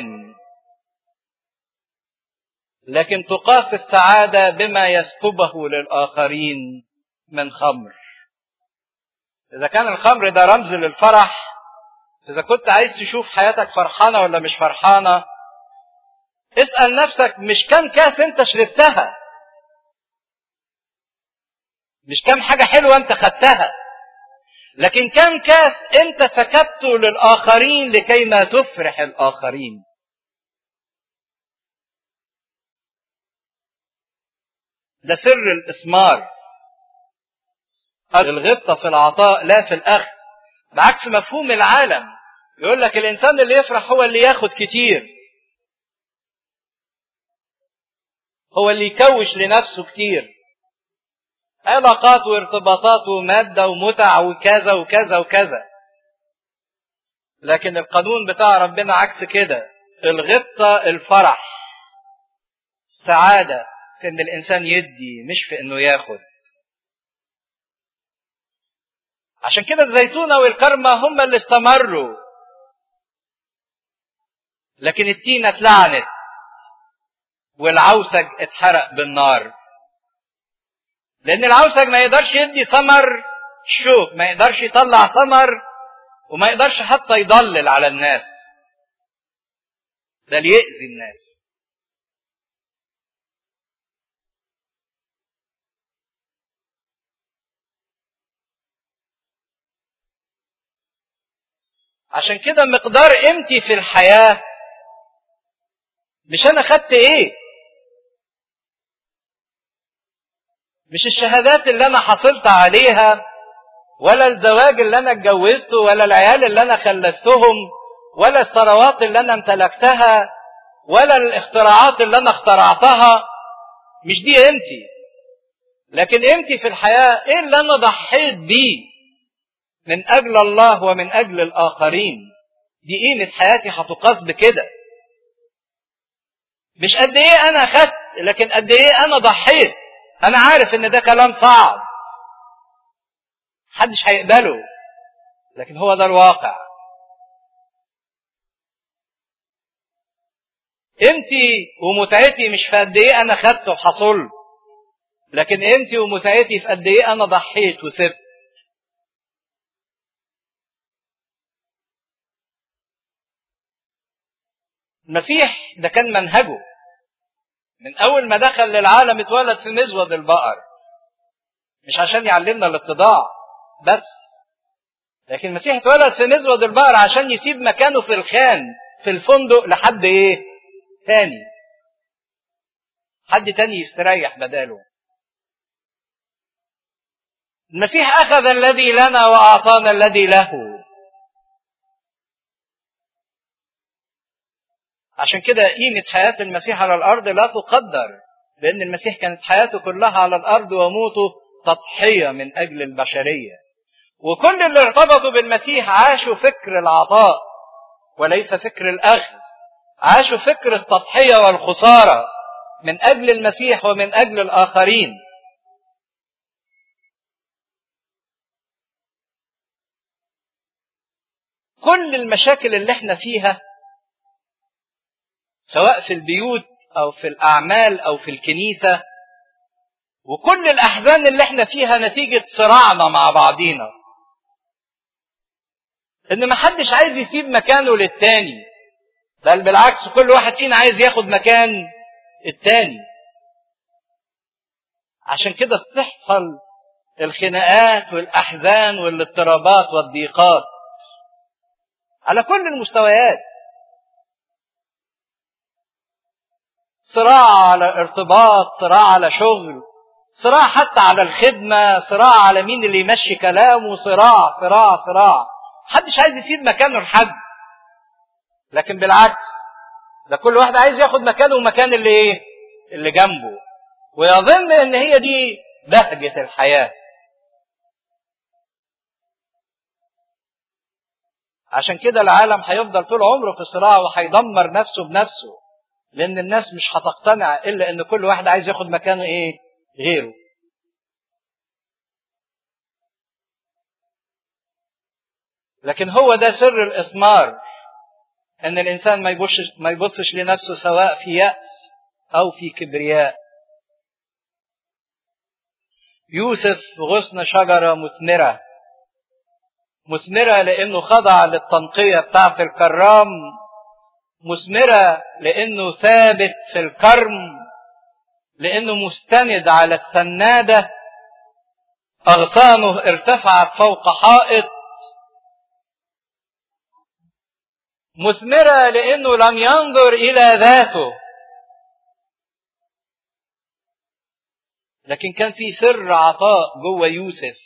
لكن تقاس السعادة بما يسكبه للآخرين من خمر إذا كان الخمر ده رمز للفرح إذا كنت عايز تشوف حياتك فرحانة ولا مش فرحانة اسأل نفسك مش كم كاس أنت شربتها مش كم حاجة حلوة أنت خدتها لكن كم كاس أنت سكبته للآخرين لكي ما تفرح الآخرين ده سر الإثمار الغبطة في العطاء لا في الأخذ بعكس مفهوم العالم يقول لك الإنسان اللي يفرح هو اللي ياخد كتير هو اللي يكوش لنفسه كتير علاقات وارتباطات ومادة ومتع وكذا وكذا وكذا لكن القانون بتاع ربنا عكس كده الغبطة الفرح السعادة في ان الانسان يدي مش في انه ياخد عشان كده الزيتونة والكرمة هم اللي استمروا لكن التينة اتلعنت والعوسج اتحرق بالنار لان العوسج ما يقدرش يدي ثمر شوك ما يقدرش يطلع ثمر وما يقدرش حتى يضلل على الناس ده اللي يأذي الناس عشان كده مقدار قيمتي في الحياة مش أنا خدت إيه مش الشهادات اللي أنا حصلت عليها ولا الزواج اللي أنا اتجوزته ولا العيال اللي أنا خلفتهم ولا الثروات اللي أنا امتلكتها ولا الاختراعات اللي أنا اخترعتها مش دي قيمتي لكن قيمتي في الحياة إيه اللي أنا ضحيت بيه من أجل الله ومن أجل الآخرين دي قيمة حياتي هتقاس بكده مش قد إيه أنا خدت لكن قد إيه أنا ضحيت أنا عارف إن ده كلام صعب محدش هيقبله لكن هو ده الواقع قيمتي ومتعتي مش في قد إيه أنا خدت وحصلت لكن قيمتي ومتعتي في قد إيه أنا ضحيت وسبت المسيح ده كان منهجه من اول ما دخل للعالم اتولد في مزود البقر مش عشان يعلمنا الاتضاع بس لكن المسيح اتولد في مزود البقر عشان يسيب مكانه في الخان في الفندق لحد ايه تاني حد تاني يستريح بداله المسيح اخذ الذي لنا واعطانا الذي له عشان كده قيمة حياة المسيح على الأرض لا تقدر لأن المسيح كانت حياته كلها على الأرض وموته تضحية من أجل البشرية وكل اللي ارتبطوا بالمسيح عاشوا فكر العطاء وليس فكر الأخذ عاشوا فكر التضحية والخسارة من أجل المسيح ومن أجل الآخرين كل المشاكل اللي احنا فيها سواء في البيوت او في الاعمال او في الكنيسه وكل الاحزان اللي احنا فيها نتيجه صراعنا مع بعضينا ان محدش عايز يسيب مكانه للتاني بل بالعكس كل واحد فينا عايز ياخد مكان التاني عشان كده بتحصل الخناقات والاحزان والاضطرابات والضيقات على كل المستويات صراع على ارتباط صراع على شغل صراع حتى على الخدمة صراع على مين اللي يمشي كلامه صراع صراع صراع محدش عايز يسيب مكانه لحد لكن بالعكس ده كل واحد عايز ياخد مكانه ومكان اللي ايه اللي جنبه ويظن ان هي دي بهجة الحياة عشان كده العالم هيفضل طول عمره في صراع وهيدمر نفسه بنفسه لان الناس مش هتقتنع الا ان كل واحد عايز ياخد مكانه ايه غيره لكن هو ده سر الاثمار ان الانسان ما يبصش ما يبصش لنفسه سواء في يأس او في كبرياء يوسف غصن شجرة مثمرة مثمرة لأنه خضع للتنقية بتاعة الكرام مثمرة لأنه ثابت في الكرم لأنه مستند على السنادة أغصانه ارتفعت فوق حائط مثمرة لأنه لم ينظر إلى ذاته لكن كان في سر عطاء جوه يوسف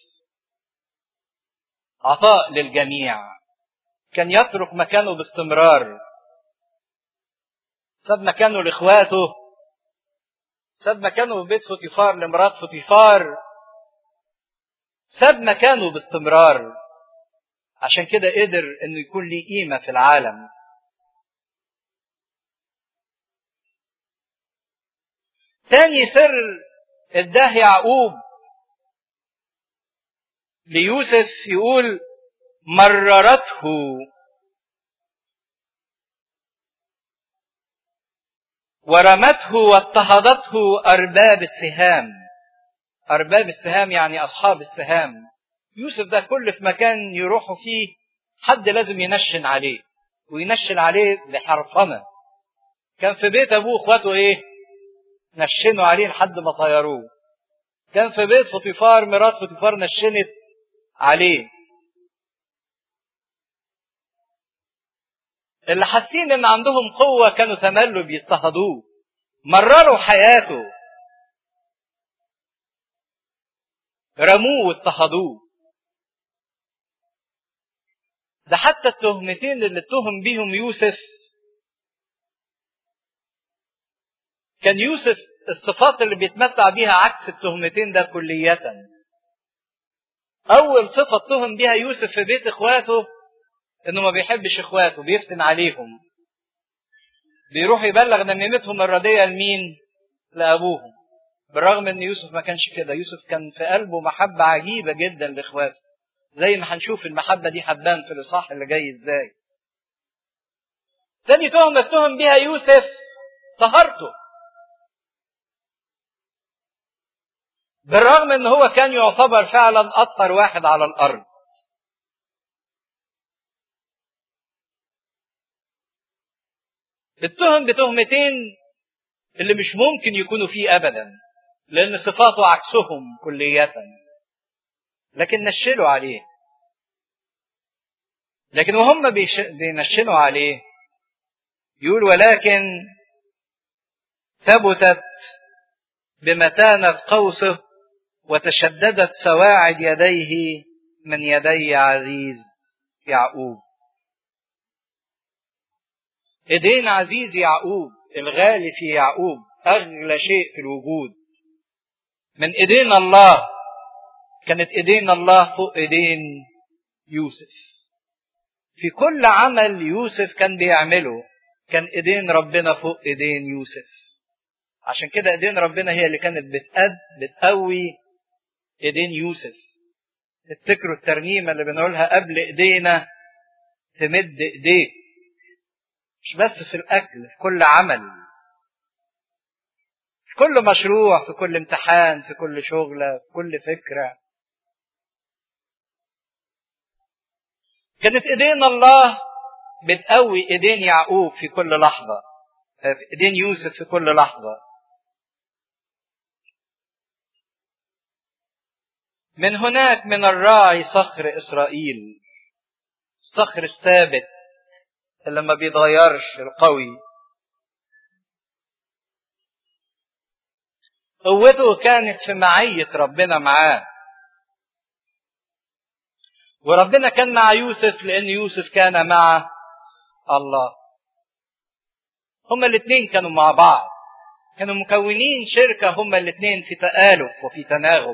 عطاء للجميع كان يترك مكانه باستمرار ساب مكانه لاخواته ساب مكانه في بيت فوتيفار لمرات فوتيفار ساب مكانه باستمرار عشان كده قدر انه يكون ليه قيمه في العالم تاني سر اداه يعقوب ليوسف يقول مررته ورمته واضطهدته أرباب السهام أرباب السهام يعني أصحاب السهام يوسف ده كل في مكان يروحوا فيه حد لازم ينشن عليه وينشن عليه بحرفنة كان في بيت أبوه إخواته إيه نشنوا عليه لحد ما طيروه كان في بيت فطيفار مرات فطيفار نشنت عليه اللي حاسين ان عندهم قوة كانوا تملوا بيضطهدوه مرروا حياته رموه واضطهدوه ده حتى التهمتين اللي اتهم بيهم يوسف كان يوسف الصفات اللي بيتمتع بيها عكس التهمتين ده كلية أول صفة اتهم بيها يوسف في بيت إخواته إنه ما بيحبش إخواته بيفتن عليهم بيروح يبلغ نميمتهم الردية لمين؟ لأبوهم بالرغم إن يوسف ما كانش كده يوسف كان في قلبه محبة عجيبة جدا لإخواته زي ما هنشوف المحبة دي هتبان في الإصحاح اللي جاي إزاي تاني تهمة اتهم بيها يوسف طهرته بالرغم ان هو كان يعتبر فعلا اطهر واحد على الارض اتهم بتهمتين اللي مش ممكن يكونوا فيه ابدا لان صفاته عكسهم كلية لكن نشلوا عليه لكن وهم بينشنوا عليه يقول ولكن ثبتت بمتانة قوسه وتشددت سواعد يديه من يدي عزيز يعقوب ايدين عزيز يعقوب الغالي في يعقوب اغلى شيء في الوجود من ايدين الله كانت ايدين الله فوق ايدين يوسف في كل عمل يوسف كان بيعمله كان ايدين ربنا فوق ايدين يوسف عشان كده ايدين ربنا هي اللي كانت بتأد بتقوي ايدين يوسف افتكروا الترنيمه اللي بنقولها قبل ايدينا تمد ايديك مش بس في الاكل في كل عمل في كل مشروع في كل امتحان في كل شغله في كل فكره كانت ايدين الله بتقوي ايدين يعقوب في كل لحظه في ايدين يوسف في كل لحظه من هناك من الراعي صخر اسرائيل الصخر الثابت اللي ما بيتغيرش القوي قوته كانت في معية ربنا معاه وربنا كان مع يوسف لأن يوسف كان مع الله هما الاثنين كانوا مع بعض كانوا مكونين شركة هما الاثنين في تآلف وفي تناغم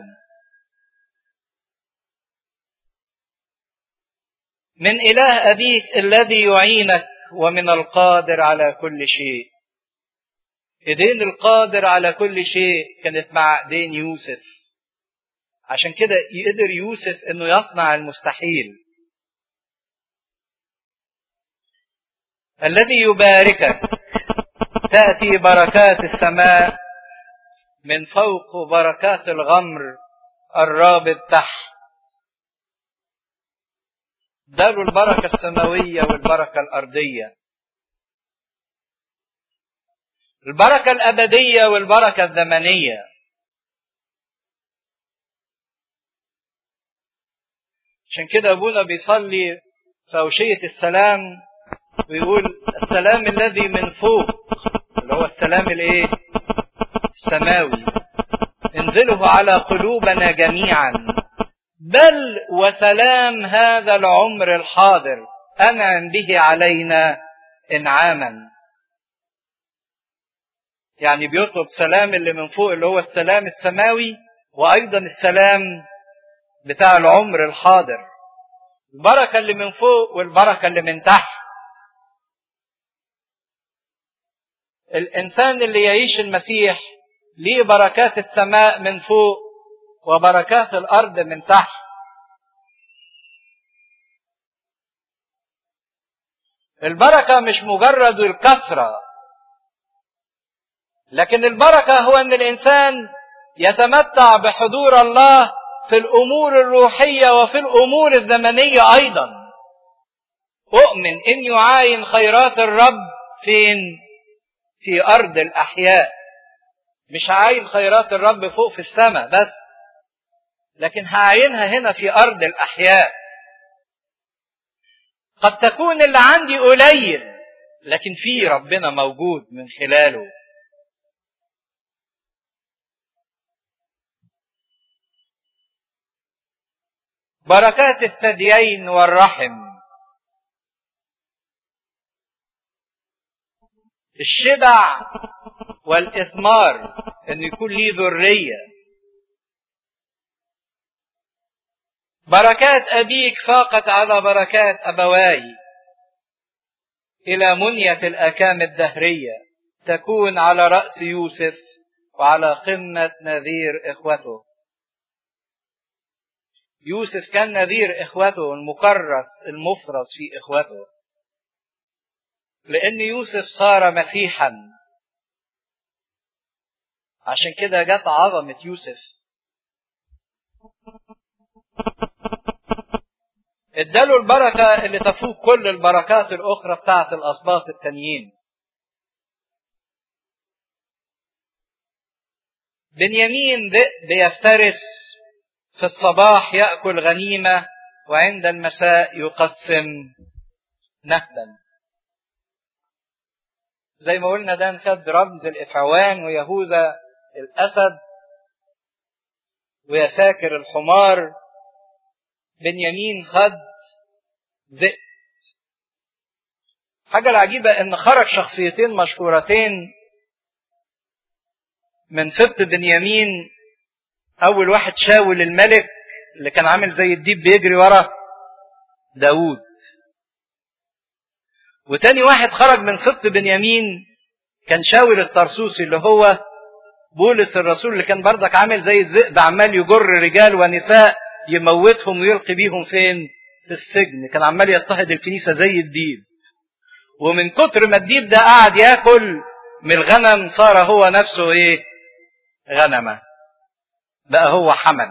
من إله أبيك الذي يعينك ومن القادر على كل شيء ايدين القادر على كل شيء كانت مع ايدين يوسف عشان كده يقدر يوسف انه يصنع المستحيل الذي يباركك تاتي بركات السماء من فوق بركات الغمر الرابط تحت دار البركه السماويه والبركه الارضيه البركة الأبدية والبركة الزمنية عشان كده أبونا بيصلي في أوشية السلام ويقول السلام الذي من فوق اللي هو السلام الايه السماوي انزله على قلوبنا جميعا بل وسلام هذا العمر الحاضر انعم به علينا انعاما يعني بيطلب سلام اللي من فوق اللي هو السلام السماوي وايضا السلام بتاع العمر الحاضر البركه اللي من فوق والبركه اللي من تحت الانسان اللي يعيش المسيح ليه بركات السماء من فوق وبركات الارض من تحت البركه مش مجرد الكثره لكن البركه هو ان الانسان يتمتع بحضور الله في الامور الروحيه وفي الامور الزمنيه ايضا اؤمن ان يعاين خيرات الرب فين في ارض الاحياء مش هعاين خيرات الرب فوق في السماء بس لكن هعاينها هنا في ارض الاحياء قد تكون اللي عندي قليل لكن في ربنا موجود من خلاله بركات الثديين والرحم الشبع والإثمار أن يكون لي ذرية بركات أبيك فاقت على بركات أبواي إلى منية الأكام الدهرية تكون على رأس يوسف وعلى قمة نذير إخوته يوسف كان نذير إخوته المكرس المفرز في إخوته لأن يوسف صار مسيحا عشان كده جت عظمة يوسف اداله البركة اللي تفوق كل البركات الأخرى بتاعت الأسباط التانيين بنيامين ذئب يفترس في الصباح يأكل غنيمة وعند المساء يقسم نهبا زي ما قلنا ده خد رمز الإفعوان ويهوذا الأسد ويساكر الحمار بنيامين خد ذئب حاجة العجيبة إن خرج شخصيتين مشهورتين من سبط بنيامين أول واحد شاول الملك اللي كان عامل زي الديب بيجري ورا داوود وتاني واحد خرج من سبط بنيامين كان شاول الطرسوسي اللي هو بولس الرسول اللي كان بردك عامل زي الذئب عمال يجر رجال ونساء يموتهم ويلقي بيهم فين؟ في السجن كان عمال يضطهد الكنيسه زي الديب ومن كتر ما الديب ده قعد ياكل من الغنم صار هو نفسه ايه؟ غنمه بقى هو حمل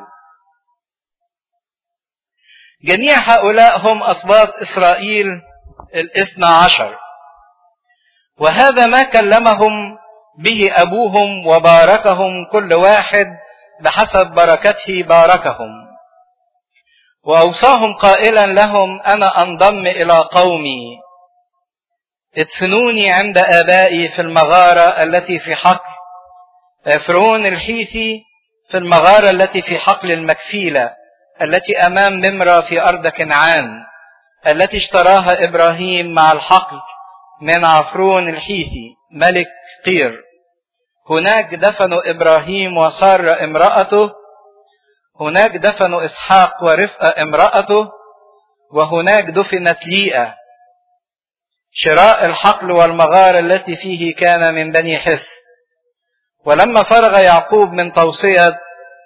جميع هؤلاء هم أسباط إسرائيل الاثنى عشر وهذا ما كلمهم به أبوهم وباركهم كل واحد بحسب بركته باركهم وأوصاهم قائلا لهم أنا أنضم إلى قومي ادفنوني عند آبائي في المغارة التي في حقل فرعون الحيثي في المغارة التي في حقل المكفيلة التي أمام ممرة في أرض كنعان التي اشتراها إبراهيم مع الحقل من عفرون الحيثي ملك قير هناك دفنوا إبراهيم وسار امرأته هناك دفنوا إسحاق ورفقة امرأته وهناك دفنت ليئة شراء الحقل والمغارة التي فيه كان من بني حث ولما فرغ يعقوب من توصية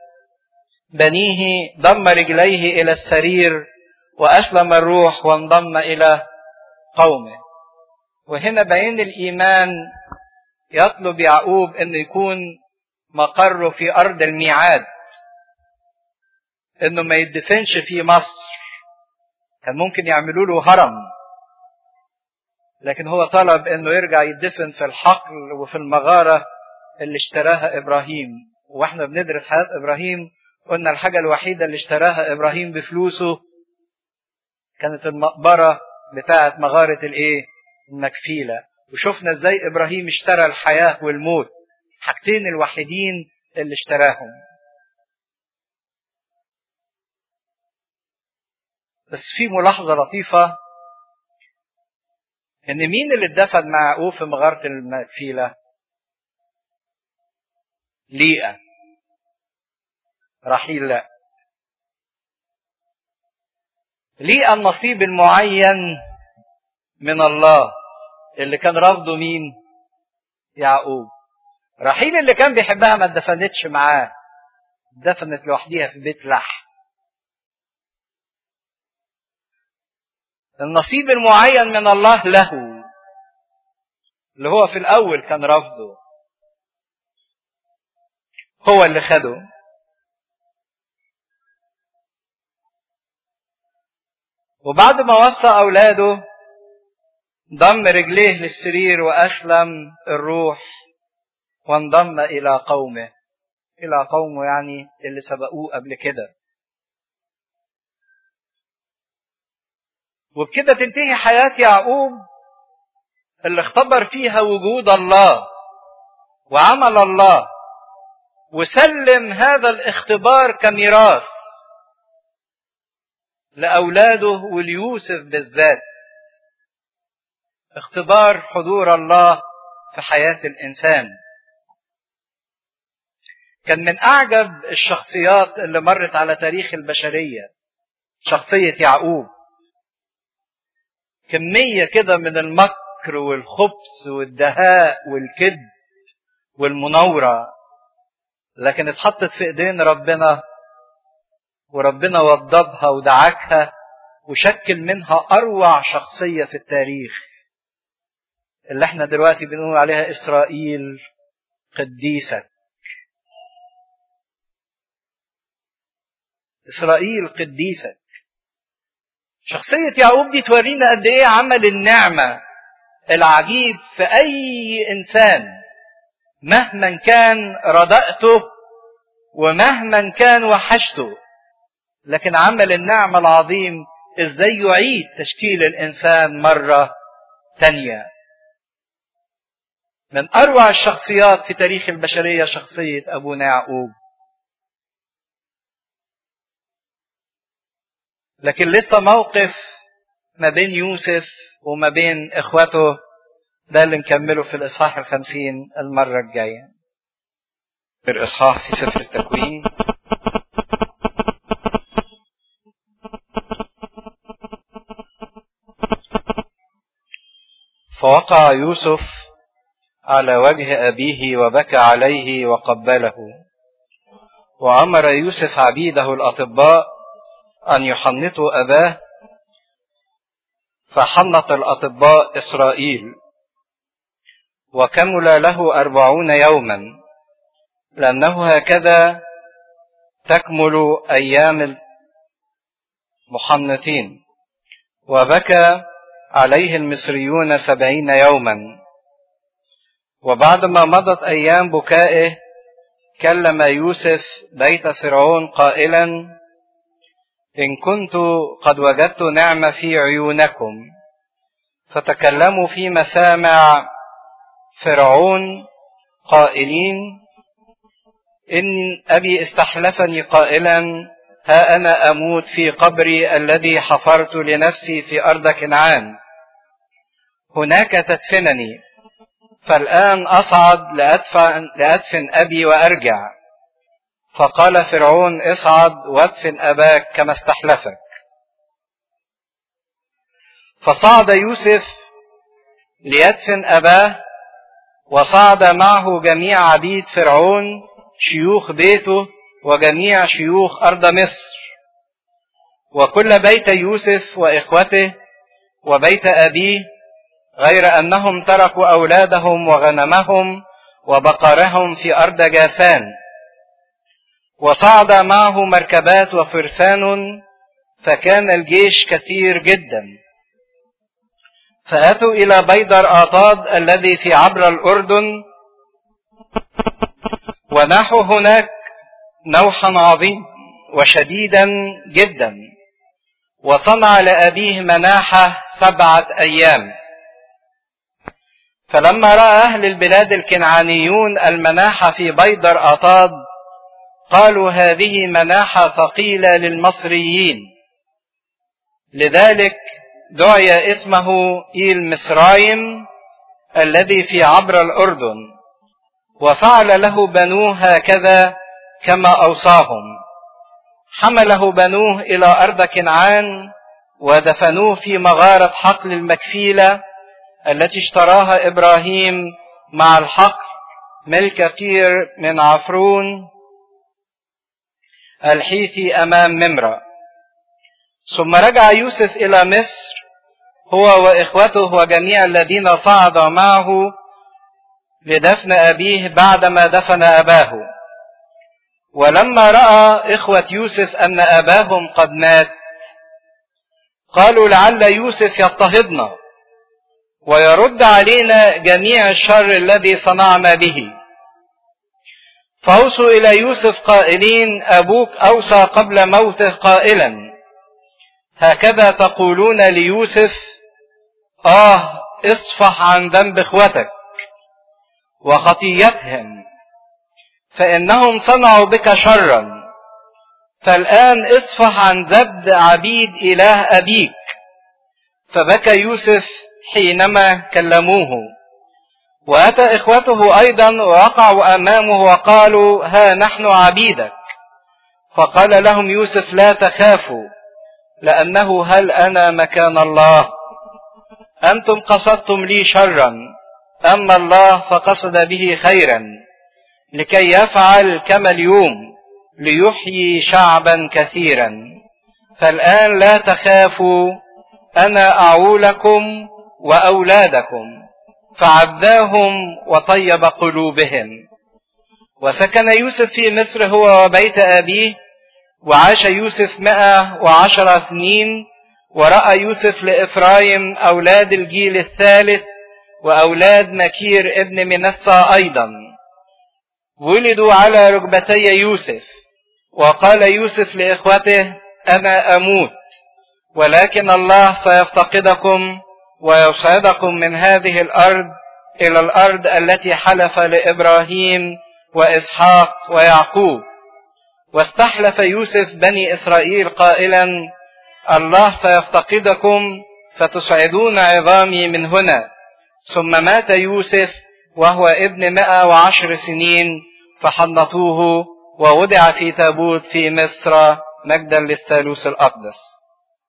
بنيه ضم رجليه إلى السرير وأسلم الروح وانضم إلى قومه وهنا بين الإيمان يطلب يعقوب أن يكون مقره في أرض الميعاد أنه ما يدفنش في مصر كان ممكن يعملوا له هرم لكن هو طلب أنه يرجع يدفن في الحقل وفي المغارة اللي اشتراها إبراهيم واحنا بندرس حياة إبراهيم قلنا الحاجة الوحيدة اللي اشتراها إبراهيم بفلوسه كانت المقبرة بتاعة مغارة الإيه؟ المكفيلة وشفنا ازاي ابراهيم اشترى الحياة والموت حاجتين الوحيدين اللي اشتراهم بس في ملاحظة لطيفة ان مين اللي اتدفن مع يعقوب في مغارة المكفيلة ليئة رحيل لا ليئة النصيب المعين من الله اللي كان رافضه مين يعقوب رحيل اللي كان بيحبها ما اتدفنتش معاه دفنت لوحديها في بيت لحم النصيب المعين من الله له اللي هو في الاول كان رافضه هو اللي خده وبعد ما وصى اولاده ضم رجليه للسرير وأسلم الروح وانضم إلى قومه إلى قومه يعني اللي سبقوه قبل كده وبكده تنتهي حياة يعقوب اللي اختبر فيها وجود الله وعمل الله وسلم هذا الاختبار كميراث لأولاده وليوسف بالذات اختبار حضور الله في حياة الإنسان كان من أعجب الشخصيات اللي مرت على تاريخ البشرية شخصية يعقوب كمية كده من المكر والخبث والدهاء والكذب والمناورة لكن اتحطت في ايدين ربنا وربنا وضبها ودعكها وشكل منها اروع شخصية في التاريخ اللي احنا دلوقتي بنقول عليها اسرائيل قديسك اسرائيل قديسك شخصية يعقوب دي تورينا قد ايه عمل النعمة العجيب في اي انسان مهما كان ردأته ومهما كان وحشته لكن عمل النعمة العظيم ازاي يعيد تشكيل الانسان مرة تانية من اروع الشخصيات في تاريخ البشرية شخصية ابونا يعقوب لكن لسه موقف ما بين يوسف وما بين اخوته ده اللي نكمله في الاصحاح الخمسين المرة الجاية في الاصحاح في سفر التكوين فوقع يوسف على وجه ابيه وبكى عليه وقبله وامر يوسف عبيده الاطباء ان يحنطوا اباه فحنط الاطباء اسرائيل وكمل له أربعون يوما لأنه هكذا تكمل أيام المحنطين وبكى عليه المصريون سبعين يوما وبعدما مضت أيام بكائه كلم يوسف بيت فرعون قائلا إن كنت قد وجدت نعمة في عيونكم فتكلموا في مسامع فرعون قائلين إن أبي استحلفني قائلا ها أنا أموت في قبري الذي حفرت لنفسي في أرض كنعان هناك تدفنني فالآن أصعد لأدفن, لأدفن أبي وأرجع فقال فرعون اصعد وادفن أباك كما استحلفك فصعد يوسف ليدفن أباه وصعد معه جميع عبيد فرعون شيوخ بيته وجميع شيوخ أرض مصر وكل بيت يوسف وإخوته وبيت أبيه غير أنهم تركوا أولادهم وغنمهم وبقرهم في أرض جاسان وصعد معه مركبات وفرسان فكان الجيش كثير جدا فأتوا إلى بيدر آطاد الذي في عبر الأردن ونحوا هناك نوحا عظيم وشديدا جدا وصنع لأبيه مناحة سبعة أيام فلما رأى أهل البلاد الكنعانيون المناحة في بيدر آطاد قالوا هذه مناحة ثقيلة للمصريين لذلك دعي اسمه إيل مصرايم الذي في عبر الأردن وفعل له بنوه هكذا كما أوصاهم حمله بنوه إلى أرض كنعان ودفنوه في مغارة حقل المكفيلة التي اشتراها إبراهيم مع الحقل ملك قير من عفرون الحيثي أمام ممرة ثم رجع يوسف إلى مصر هو وإخوته وجميع الذين صعدوا معه لدفن أبيه بعدما دفن أباه ولما رأى إخوة يوسف أن أباهم قد مات قالوا لعل يوسف يضطهدنا ويرد علينا جميع الشر الذي صنعنا به فأوصوا إلى يوسف قائلين أبوك أوصى قبل موته قائلا هكذا تقولون ليوسف آه اصفح عن ذنب إخوتك وخطيتهم فإنهم صنعوا بك شرا فالآن اصفح عن زبد عبيد إله أبيك فبكى يوسف حينما كلموه وأتى إخوته أيضا ووقعوا أمامه وقالوا ها نحن عبيدك فقال لهم يوسف لا تخافوا لأنه هل أنا مكان الله أنتم قصدتم لي شرا أما الله فقصد به خيرا لكي يفعل كما اليوم ليحيي شعبا كثيرا فالآن لا تخافوا أنا أعولكم وأولادكم فعذاهم وطيب قلوبهم وسكن يوسف في مصر هو وبيت أبيه وعاش يوسف مئة وعشر سنين ورأى يوسف لإفرايم أولاد الجيل الثالث وأولاد مكير ابن منسى أيضا ولدوا على ركبتي يوسف وقال يوسف لإخوته أنا أموت ولكن الله سيفتقدكم ويصعدكم من هذه الأرض إلى الأرض التي حلف لإبراهيم وإسحاق ويعقوب واستحلف يوسف بني إسرائيل قائلا الله سيفتقدكم فتصعدون عظامي من هنا ثم مات يوسف وهو ابن مئة وعشر سنين فحنطوه ووضع في تابوت في مصر مجدا للثالوث الأقدس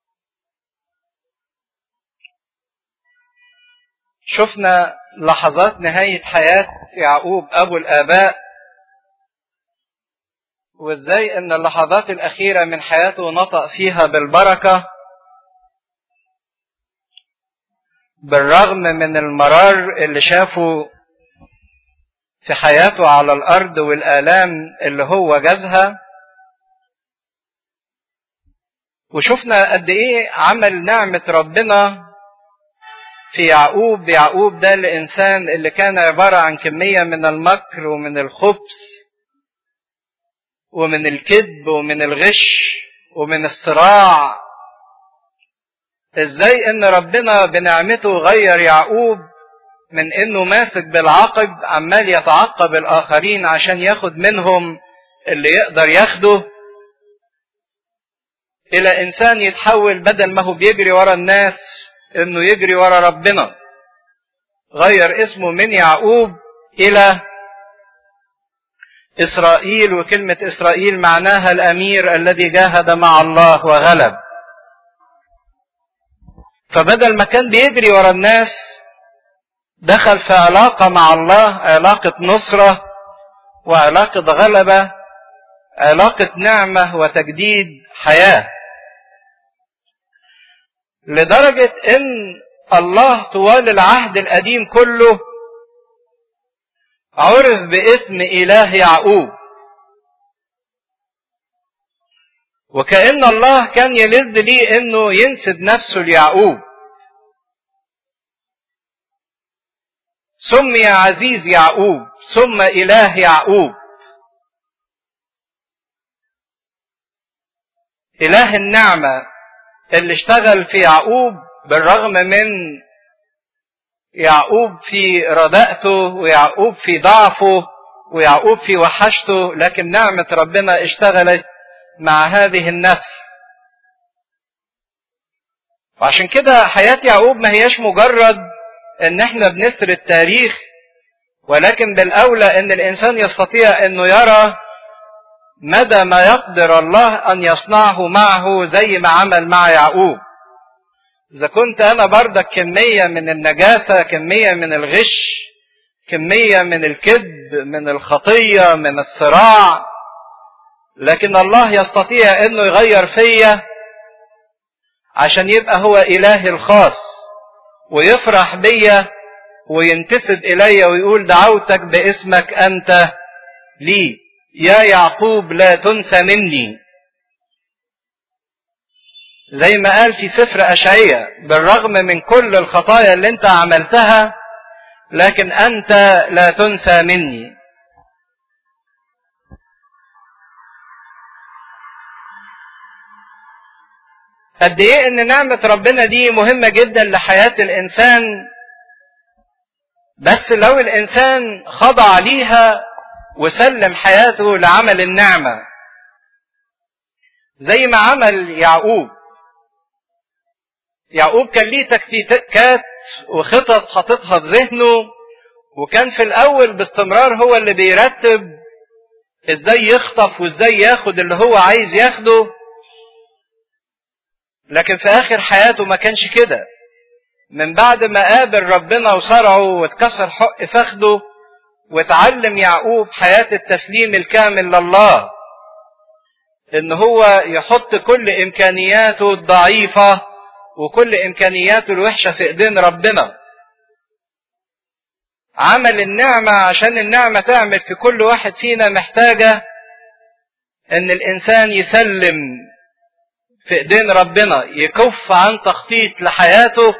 شفنا لحظات نهاية حياة يعقوب أبو الآباء وازاي ان اللحظات الأخيرة من حياته نطق فيها بالبركة بالرغم من المرار اللي شافه في حياته على الأرض والآلام اللي هو جازها وشفنا قد إيه عمل نعمة ربنا في يعقوب يعقوب ده الإنسان اللي كان عبارة عن كمية من المكر ومن الخبث ومن الكذب ومن الغش ومن الصراع ازاي ان ربنا بنعمته غير يعقوب من انه ماسك بالعقب عمال يتعقب الاخرين عشان ياخد منهم اللي يقدر ياخده الى انسان يتحول بدل ما هو بيجري ورا الناس انه يجري ورا ربنا غير اسمه من يعقوب الى اسرائيل وكلمه اسرائيل معناها الامير الذي جاهد مع الله وغلب فبدل ما كان بيجري ورا الناس دخل في علاقه مع الله علاقه نصره وعلاقه غلبه علاقه نعمه وتجديد حياه لدرجه ان الله طوال العهد القديم كله عرف باسم اله يعقوب وكأن الله كان يلذ ليه انه ينسب نفسه ليعقوب سمي عزيز يعقوب ثم اله يعقوب اله النعمه اللي اشتغل في يعقوب بالرغم من يعقوب في رداءته ويعقوب في ضعفه ويعقوب في وحشته لكن نعمه ربنا اشتغلت مع هذه النفس وعشان كده حياة يعقوب ما هياش مجرد ان احنا بنسر التاريخ ولكن بالاولى ان الانسان يستطيع انه يرى مدى ما يقدر الله ان يصنعه معه زي ما عمل مع يعقوب اذا كنت انا بردك كمية من النجاسة كمية من الغش كمية من الكذب من الخطية من الصراع لكن الله يستطيع انه يغير فيا عشان يبقى هو الهي الخاص ويفرح بيا وينتسب الي ويقول دعوتك باسمك انت لي يا يعقوب لا تنسى مني زي ما قال في سفر اشعياء بالرغم من كل الخطايا اللي انت عملتها لكن انت لا تنسى مني قد ايه ان نعمة ربنا دي مهمة جدا لحياة الانسان بس لو الانسان خضع ليها وسلم حياته لعمل النعمة زي ما عمل يعقوب يعقوب كان ليه تكتيكات وخطط حاططها في ذهنه وكان في الاول باستمرار هو اللي بيرتب ازاي يخطف وازاي ياخد اللي هو عايز ياخده لكن في اخر حياته ما كانش كده من بعد ما قابل ربنا وصرعه واتكسر حق فخده واتعلم يعقوب حياة التسليم الكامل لله ان هو يحط كل امكانياته الضعيفة وكل امكانياته الوحشة في ايدين ربنا عمل النعمة عشان النعمة تعمل في كل واحد فينا محتاجة ان الانسان يسلم في ايدين ربنا يكف عن تخطيط لحياته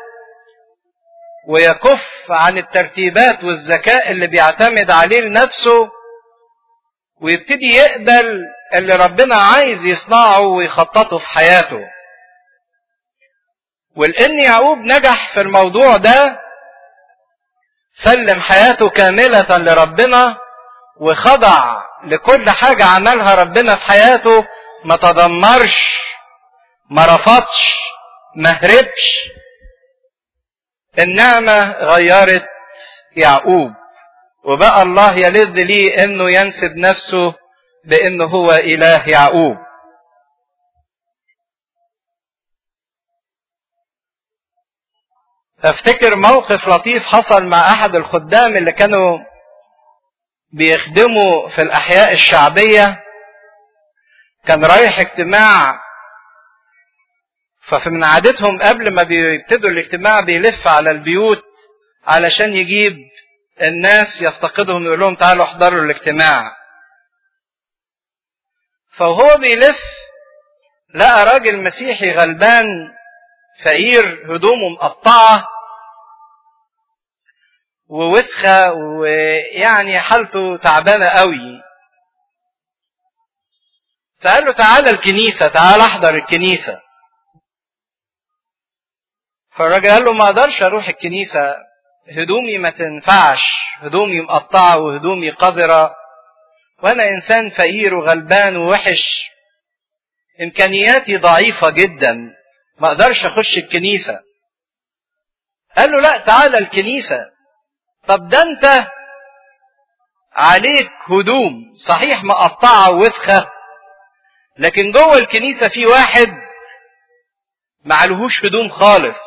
ويكف عن الترتيبات والذكاء اللي بيعتمد عليه لنفسه ويبتدي يقبل اللي ربنا عايز يصنعه ويخططه في حياته ولان يعقوب نجح في الموضوع ده سلم حياته كاملة لربنا وخضع لكل حاجة عملها ربنا في حياته ما تدمرش ما رفضش ما هربش النعمة غيرت يعقوب وبقى الله يلذ ليه انه ينسب نفسه بانه هو اله يعقوب افتكر موقف لطيف حصل مع احد الخدام اللي كانوا بيخدموا في الاحياء الشعبيه كان رايح اجتماع فمن عادتهم قبل ما بيبتدوا الاجتماع بيلف على البيوت علشان يجيب الناس يفتقدهم يقول لهم تعالوا احضروا الاجتماع فهو بيلف لقى راجل مسيحي غلبان فقير هدومه مقطعة ووسخة ويعني حالته تعبانة قوي فقال له تعالى الكنيسة تعالى احضر الكنيسة فالراجل قال له ما اقدرش اروح الكنيسة هدومي ما تنفعش هدومي مقطعة وهدومي قذرة وانا انسان فقير وغلبان ووحش امكانياتي ضعيفه جدا ما اقدرش اخش الكنيسه قال له لا تعالى الكنيسه طب ده انت عليك هدوم صحيح مقطعه وسخه لكن جوه الكنيسه في واحد معلهوش هدوم خالص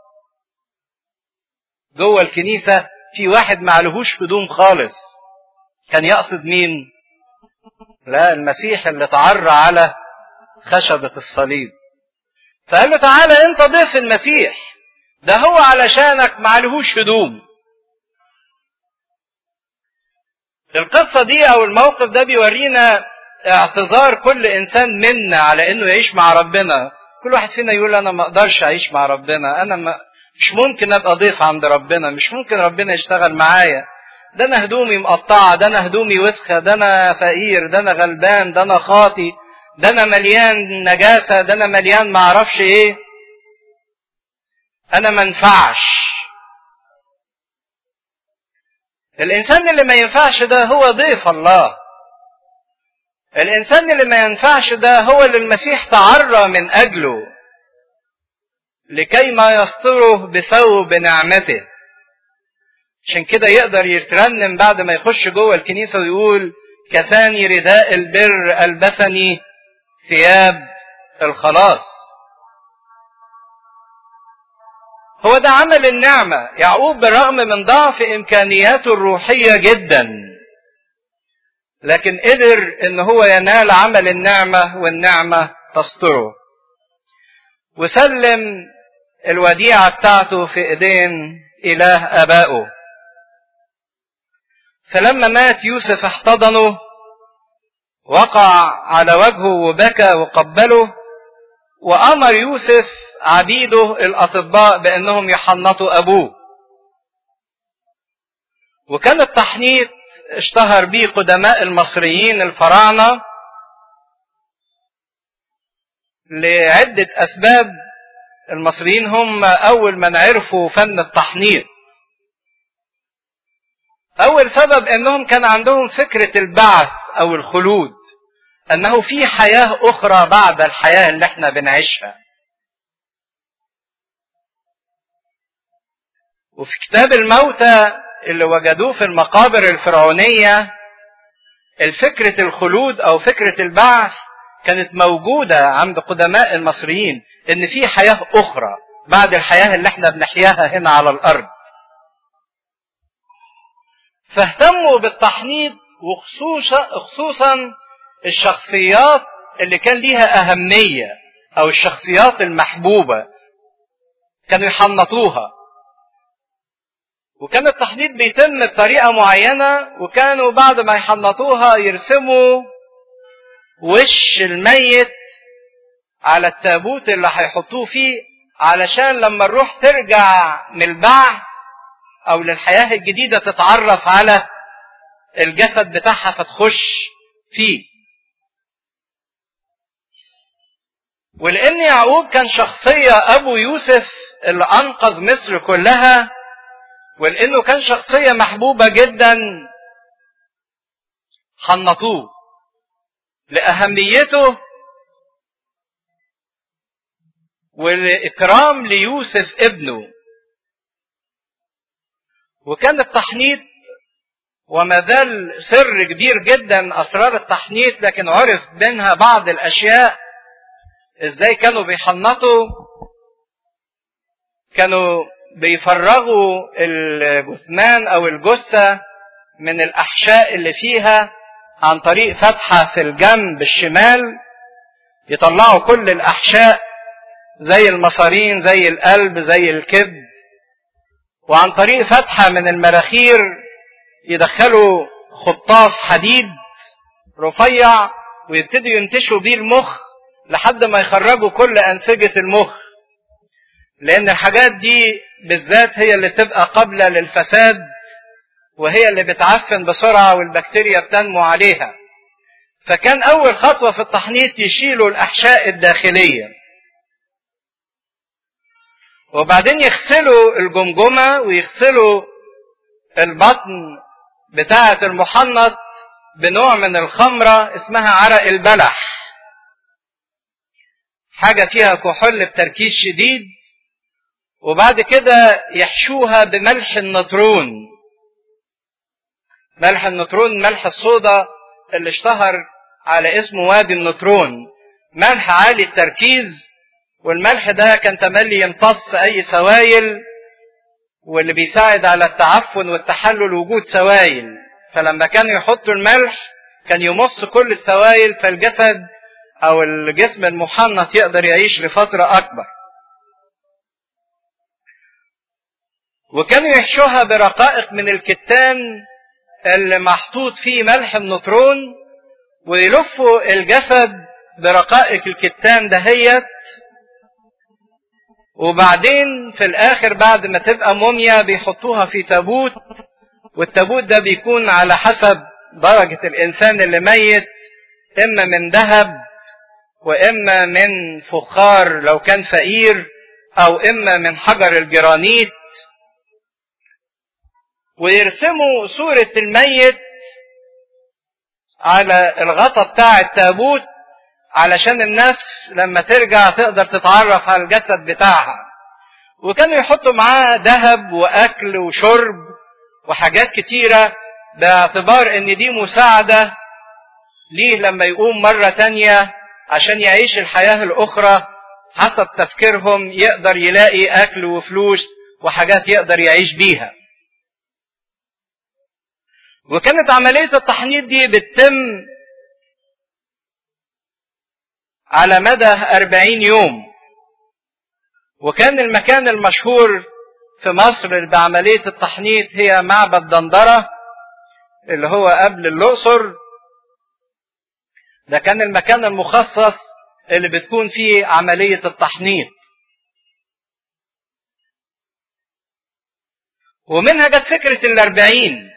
جوه الكنيسه في واحد معلهوش هدوم خالص كان يقصد مين لا المسيح اللي تعرى على خشبة الصليب فقال له تعالى انت ضيف المسيح ده هو علشانك معلهوش هدوم القصة دي او الموقف ده بيورينا اعتذار كل انسان منا على انه يعيش مع ربنا كل واحد فينا يقول انا ما اقدرش اعيش مع ربنا انا ما مش ممكن ابقى ضيف عند ربنا مش ممكن ربنا يشتغل معايا ده انا هدومي مقطعه ده انا هدومي وسخه ده انا فقير ده انا غلبان ده انا خاطي ده انا مليان نجاسه ده انا مليان معرفش ايه انا منفعش الانسان اللي ما ينفعش ده هو ضيف الله الانسان اللي ما ينفعش ده هو اللي المسيح تعرى من اجله لكي ما يستره بثوب نعمته عشان كده يقدر يترنم بعد ما يخش جوه الكنيسة ويقول كساني رداء البر ألبسني ثياب الخلاص هو ده عمل النعمة يعقوب بالرغم من ضعف إمكانياته الروحية جدا لكن قدر ان هو ينال عمل النعمة والنعمة تستره وسلم الوديعة بتاعته في ايدين اله ابائه فلما مات يوسف احتضنه وقع على وجهه وبكى وقبله وامر يوسف عبيده الاطباء بانهم يحنطوا ابوه وكان التحنيط اشتهر به قدماء المصريين الفراعنه لعده اسباب المصريين هم اول من عرفوا فن التحنيط اول سبب انهم كان عندهم فكره البعث او الخلود انه في حياه اخرى بعد الحياه اللي احنا بنعيشها وفي كتاب الموتى اللي وجدوه في المقابر الفرعونيه الفكره الخلود او فكره البعث كانت موجوده عند قدماء المصريين ان في حياه اخرى بعد الحياه اللي احنا بنحياها هنا على الارض فاهتموا بالتحنيط وخصوصا خصوصا الشخصيات اللي كان ليها اهميه او الشخصيات المحبوبه كانوا يحنطوها وكان التحنيط بيتم بطريقه معينه وكانوا بعد ما يحنطوها يرسموا وش الميت على التابوت اللي هيحطوه فيه علشان لما الروح ترجع من البعث او للحياه الجديده تتعرف على الجسد بتاعها فتخش فيه ولان يعقوب كان شخصيه ابو يوسف اللي انقذ مصر كلها ولانه كان شخصيه محبوبه جدا حنطوه لاهميته والاكرام ليوسف ابنه وكان التحنيط وما زال سر كبير جدا اسرار التحنيط لكن عرف منها بعض الاشياء ازاي كانوا بيحنطوا كانوا بيفرغوا الجثمان او الجثه من الاحشاء اللي فيها عن طريق فتحه في الجنب الشمال يطلعوا كل الاحشاء زي المصارين زي القلب زي الكبد وعن طريق فتحه من المراخير يدخلوا خطاف حديد رفيع ويبتدوا ينتشوا بيه المخ لحد ما يخرجوا كل انسجه المخ لان الحاجات دي بالذات هي اللي تبقى قابله للفساد وهي اللي بتعفن بسرعه والبكتيريا بتنمو عليها فكان اول خطوه في التحنيط يشيلوا الاحشاء الداخليه وبعدين يغسلوا الجمجمه ويغسلوا البطن بتاعه المحنط بنوع من الخمرة اسمها عرق البلح حاجة فيها كحول بتركيز شديد وبعد كده يحشوها بملح النطرون ملح النطرون ملح الصودا اللي اشتهر على اسم وادي النطرون ملح عالي التركيز والملح ده كان تملي يمتص اي سوائل واللي بيساعد على التعفن والتحلل وجود سوائل فلما كانوا يحطوا الملح كان يمص كل السوائل فالجسد او الجسم المحنط يقدر يعيش لفترة اكبر وكانوا يحشوها برقائق من الكتان اللي محطوط فيه ملح النطرون ويلفوا الجسد برقائق الكتان دهيت وبعدين في الاخر بعد ما تبقى موميا بيحطوها في تابوت والتابوت ده بيكون على حسب درجة الانسان اللي ميت اما من ذهب واما من فخار لو كان فقير او اما من حجر الجرانيت ويرسموا صورة الميت على الغطا بتاع التابوت علشان النفس لما ترجع تقدر تتعرف على الجسد بتاعها وكانوا يحطوا معاه ذهب واكل وشرب وحاجات كتيرة باعتبار ان دي مساعدة ليه لما يقوم مرة تانية عشان يعيش الحياة الاخرى حسب تفكيرهم يقدر يلاقي اكل وفلوس وحاجات يقدر يعيش بيها وكانت عملية التحنيط دي بتتم على مدى أربعين يوم وكان المكان المشهور في مصر بعملية التحنيط هي معبد دندرة اللي هو قبل الأقصر ده كان المكان المخصص اللي بتكون فيه عملية التحنيط ومنها جت فكرة الأربعين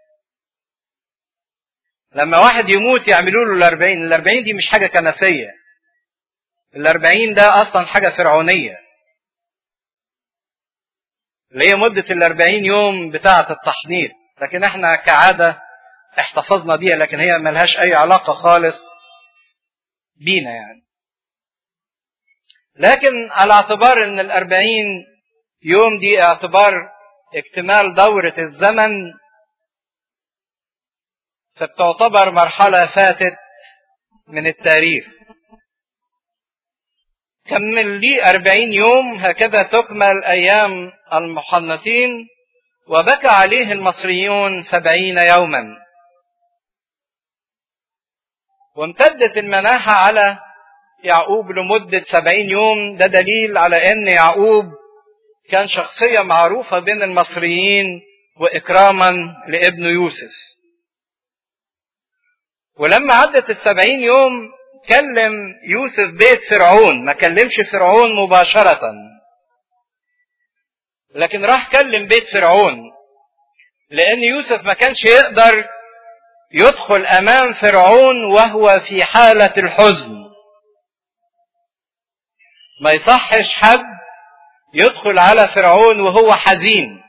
لما واحد يموت يعملوا له الأربعين الأربعين دي مش حاجة كنسية الأربعين ده أصلا حاجة فرعونية اللي هي مدة الأربعين يوم بتاعة التحنيط لكن احنا كعادة احتفظنا بيها لكن هي ملهاش أي علاقة خالص بينا يعني لكن على اعتبار ان الأربعين يوم دي اعتبار اكتمال دورة الزمن فبتعتبر مرحلة فاتت من التاريخ كمل لي أربعين يوم هكذا تكمل أيام المحنطين وبكى عليه المصريون سبعين يوما وامتدت المناحة على يعقوب لمدة سبعين يوم ده دليل على أن يعقوب كان شخصية معروفة بين المصريين وإكراما لابن يوسف ولما عدت السبعين يوم كلم يوسف بيت فرعون ما كلمش فرعون مباشرة لكن راح كلم بيت فرعون لأن يوسف ما كانش يقدر يدخل أمام فرعون وهو في حالة الحزن ما يصحش حد يدخل على فرعون وهو حزين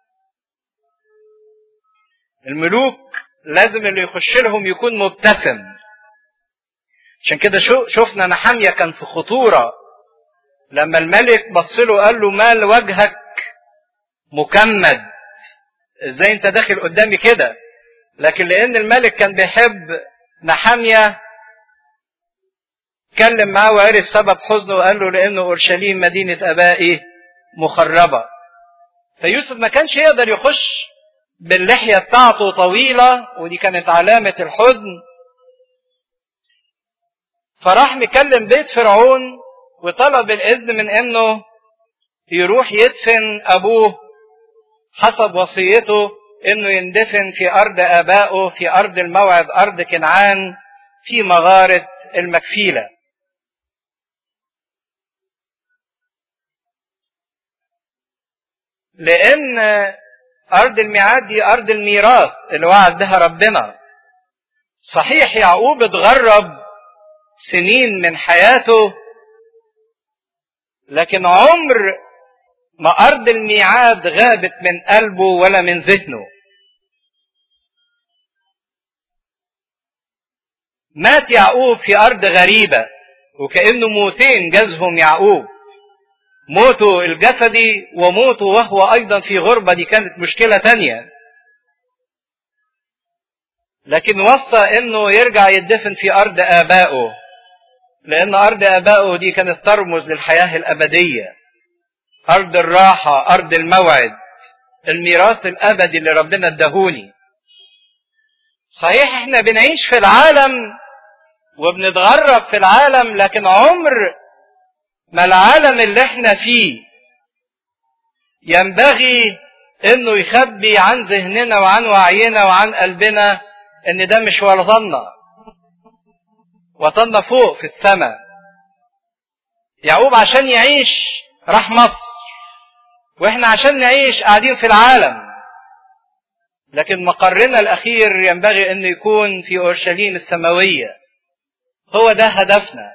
الملوك لازم اللي يخش لهم يكون مبتسم عشان كده شفنا نحمية كان في خطورة لما الملك بص له قال له مال وجهك مكمد ازاي انت داخل قدامي كده لكن لان الملك كان بيحب نحمية اتكلم معاه وعرف سبب حزنه وقال له لانه اورشليم مدينة ابائي مخربة فيوسف ما كانش يقدر يخش باللحية بتاعته طويلة ودي كانت علامة الحزن فراح مكلم بيت فرعون وطلب الإذن من إنه يروح يدفن أبوه حسب وصيته إنه يندفن في أرض آبائه في أرض الموعد أرض كنعان في مغارة المكفيلة لأن أرض الميعاد دي أرض الميراث اللي وعد بها ربنا صحيح يعقوب اتغرب سنين من حياته لكن عمر ما أرض الميعاد غابت من قلبه ولا من ذهنه مات يعقوب في أرض غريبة وكأنه موتين جازهم يعقوب موته الجسدي وموته وهو أيضا في غربة دي كانت مشكلة تانية لكن وصى انه يرجع يدفن في ارض ابائه لان ارض ابائه دي كانت ترمز للحياه الابديه ارض الراحه ارض الموعد الميراث الابدي اللي ربنا اداهوني صحيح احنا بنعيش في العالم وبنتغرب في العالم لكن عمر ما العالم اللي احنا فيه ينبغي انه يخبي عن ذهننا وعن وعينا وعن قلبنا ان ده مش وطننا وطننا فوق في السماء يعقوب عشان يعيش راح مصر واحنا عشان نعيش قاعدين في العالم لكن مقرنا الاخير ينبغي انه يكون في اورشليم السماويه هو ده هدفنا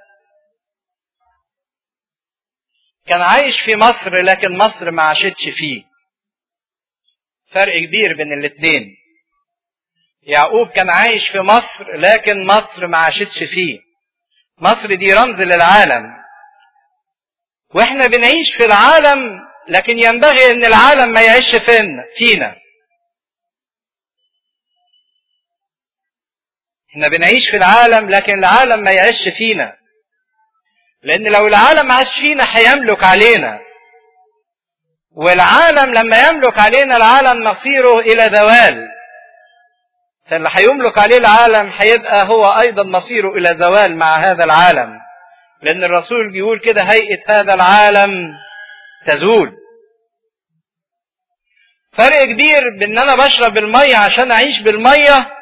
كان عايش في مصر لكن مصر ما عاشتش فيه فرق كبير بين الاثنين يعقوب كان عايش في مصر لكن مصر ما عاشتش فيه مصر دي رمز للعالم واحنا بنعيش في العالم لكن ينبغي ان العالم ما يعيش فينا فينا احنا بنعيش في العالم لكن العالم ما يعيش فينا لان لو العالم عاش فينا هيملك علينا والعالم لما يملك علينا العالم مصيره الى زوال فاللي هيملك عليه العالم هيبقى هو ايضا مصيره الى زوال مع هذا العالم لان الرسول بيقول كده هيئه هذا العالم تزول فرق كبير بان انا بشرب الميه عشان اعيش بالميه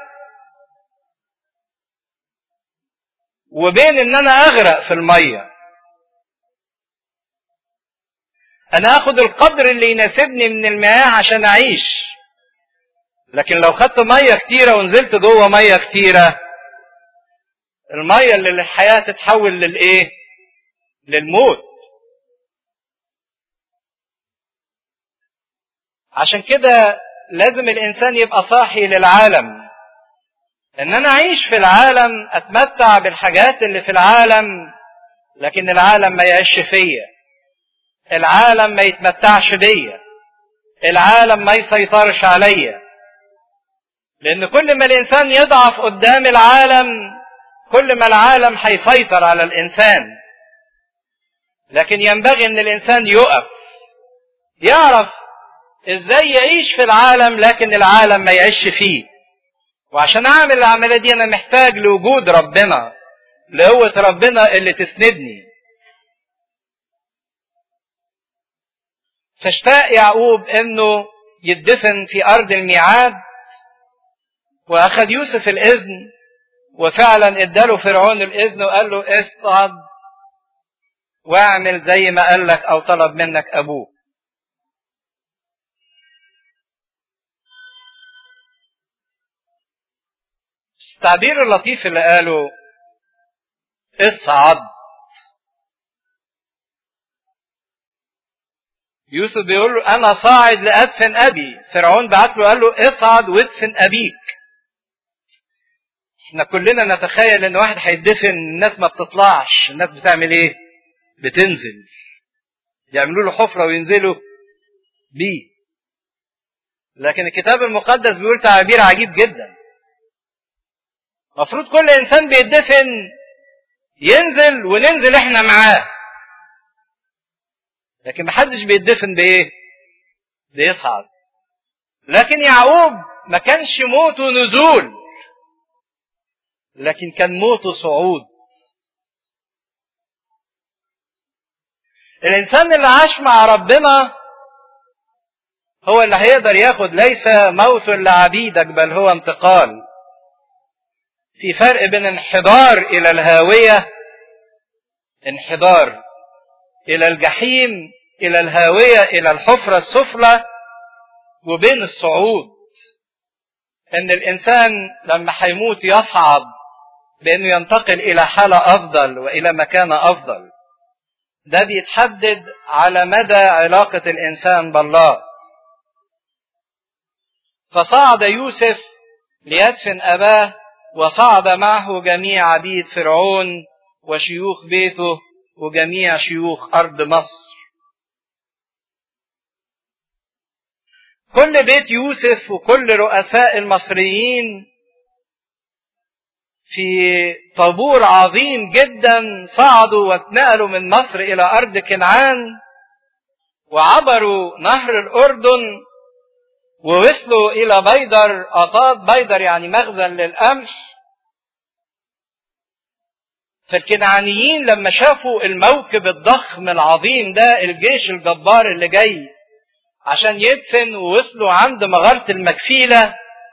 وبين ان انا اغرق في الميه انا اخد القدر اللي يناسبني من المياه عشان اعيش لكن لو خدت ميه كتيره ونزلت جوه ميه كتيره الميه اللي للحياه تتحول للايه للموت عشان كده لازم الانسان يبقى صاحي للعالم ان انا اعيش في العالم اتمتع بالحاجات اللي في العالم لكن العالم ما يعيش فيا العالم ما يتمتعش بيا العالم ما يسيطرش عليا لان كل ما الانسان يضعف قدام العالم كل ما العالم هيسيطر على الانسان لكن ينبغي ان الانسان يقف يعرف ازاي يعيش في العالم لكن العالم ما يعيش فيه وعشان اعمل العمليه دي انا محتاج لوجود ربنا لقوه ربنا اللي تسندني فاشتاق يعقوب انه يدفن في ارض الميعاد واخذ يوسف الاذن وفعلا اداله فرعون الاذن وقال له اصعد واعمل زي ما قال لك او طلب منك ابوك التعبير اللطيف اللي قاله اصعد يوسف بيقول له انا صاعد لادفن ابي فرعون بعت له قال له اصعد وادفن ابيك احنا كلنا نتخيل ان واحد هيدفن الناس ما بتطلعش الناس بتعمل ايه بتنزل يعملوا له حفره وينزلوا بيه لكن الكتاب المقدس بيقول تعبير عجيب جدا المفروض كل انسان بيدفن ينزل وننزل احنا معاه لكن محدش بيدفن بايه بيصعد لكن يعقوب ما كانش موته نزول لكن كان موته صعود الانسان اللي عاش مع ربنا هو اللي هيقدر ياخد ليس موت لعبيدك بل هو انتقال في فرق بين انحدار الى الهاويه انحدار الى الجحيم الى الهاويه الى الحفره السفلى وبين الصعود ان الانسان لما هيموت يصعد بانه ينتقل الى حاله افضل والى مكان افضل ده بيتحدد على مدى علاقه الانسان بالله فصعد يوسف ليدفن اباه وصعد معه جميع عبيد فرعون وشيوخ بيته وجميع شيوخ أرض مصر كل بيت يوسف وكل رؤساء المصريين في طابور عظيم جدا صعدوا واتنقلوا من مصر الى ارض كنعان وعبروا نهر الاردن ووصلوا الى بيدر اطاد بيدر يعني مخزن للقمح فالكنعانيين لما شافوا الموكب الضخم العظيم ده الجيش الجبار اللي جاي عشان يدفن ووصلوا عند مغارة المكفيلة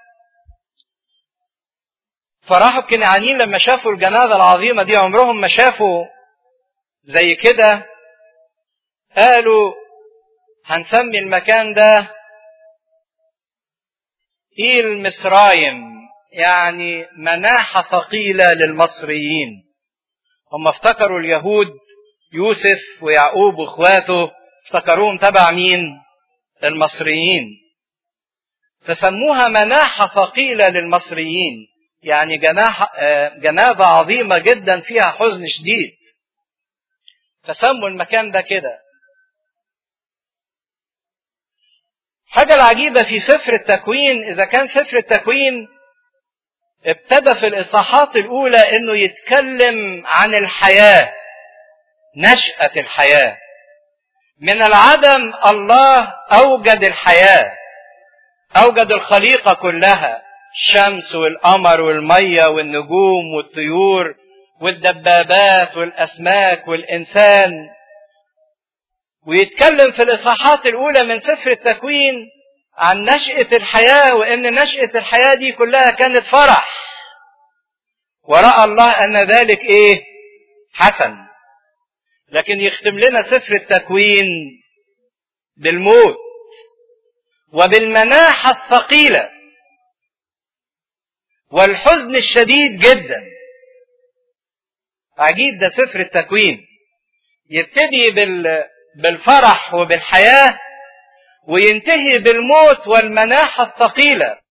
فراحوا الكنعانيين لما شافوا الجنازة العظيمة دي عمرهم ما شافوا زي كده قالوا هنسمي المكان ده إيل مصرايم يعني مناحة ثقيلة للمصريين هم افتكروا اليهود يوسف ويعقوب واخواته افتكروهم تبع مين المصريين فسموها مناحة ثقيلة للمصريين يعني جناح جنازة عظيمة جدا فيها حزن شديد فسموا المكان ده كده حاجة العجيبة في سفر التكوين إذا كان سفر التكوين ابتدى في الإصحاحات الأولى إنه يتكلم عن الحياة نشأة الحياة من العدم الله أوجد الحياة أوجد الخليقة كلها الشمس والقمر والمية والنجوم والطيور والدبابات والأسماك والإنسان ويتكلم في الإصحاحات الأولى من سفر التكوين عن نشأة الحياة وإن نشأة الحياة دي كلها كانت فرح ورأى الله أن ذلك إيه حسن لكن يختم لنا سفر التكوين بالموت وبالمناحة الثقيلة والحزن الشديد جدا عجيب ده سفر التكوين يبتدي بال بالفرح وبالحياة وينتهي بالموت والمناحة الثقيلة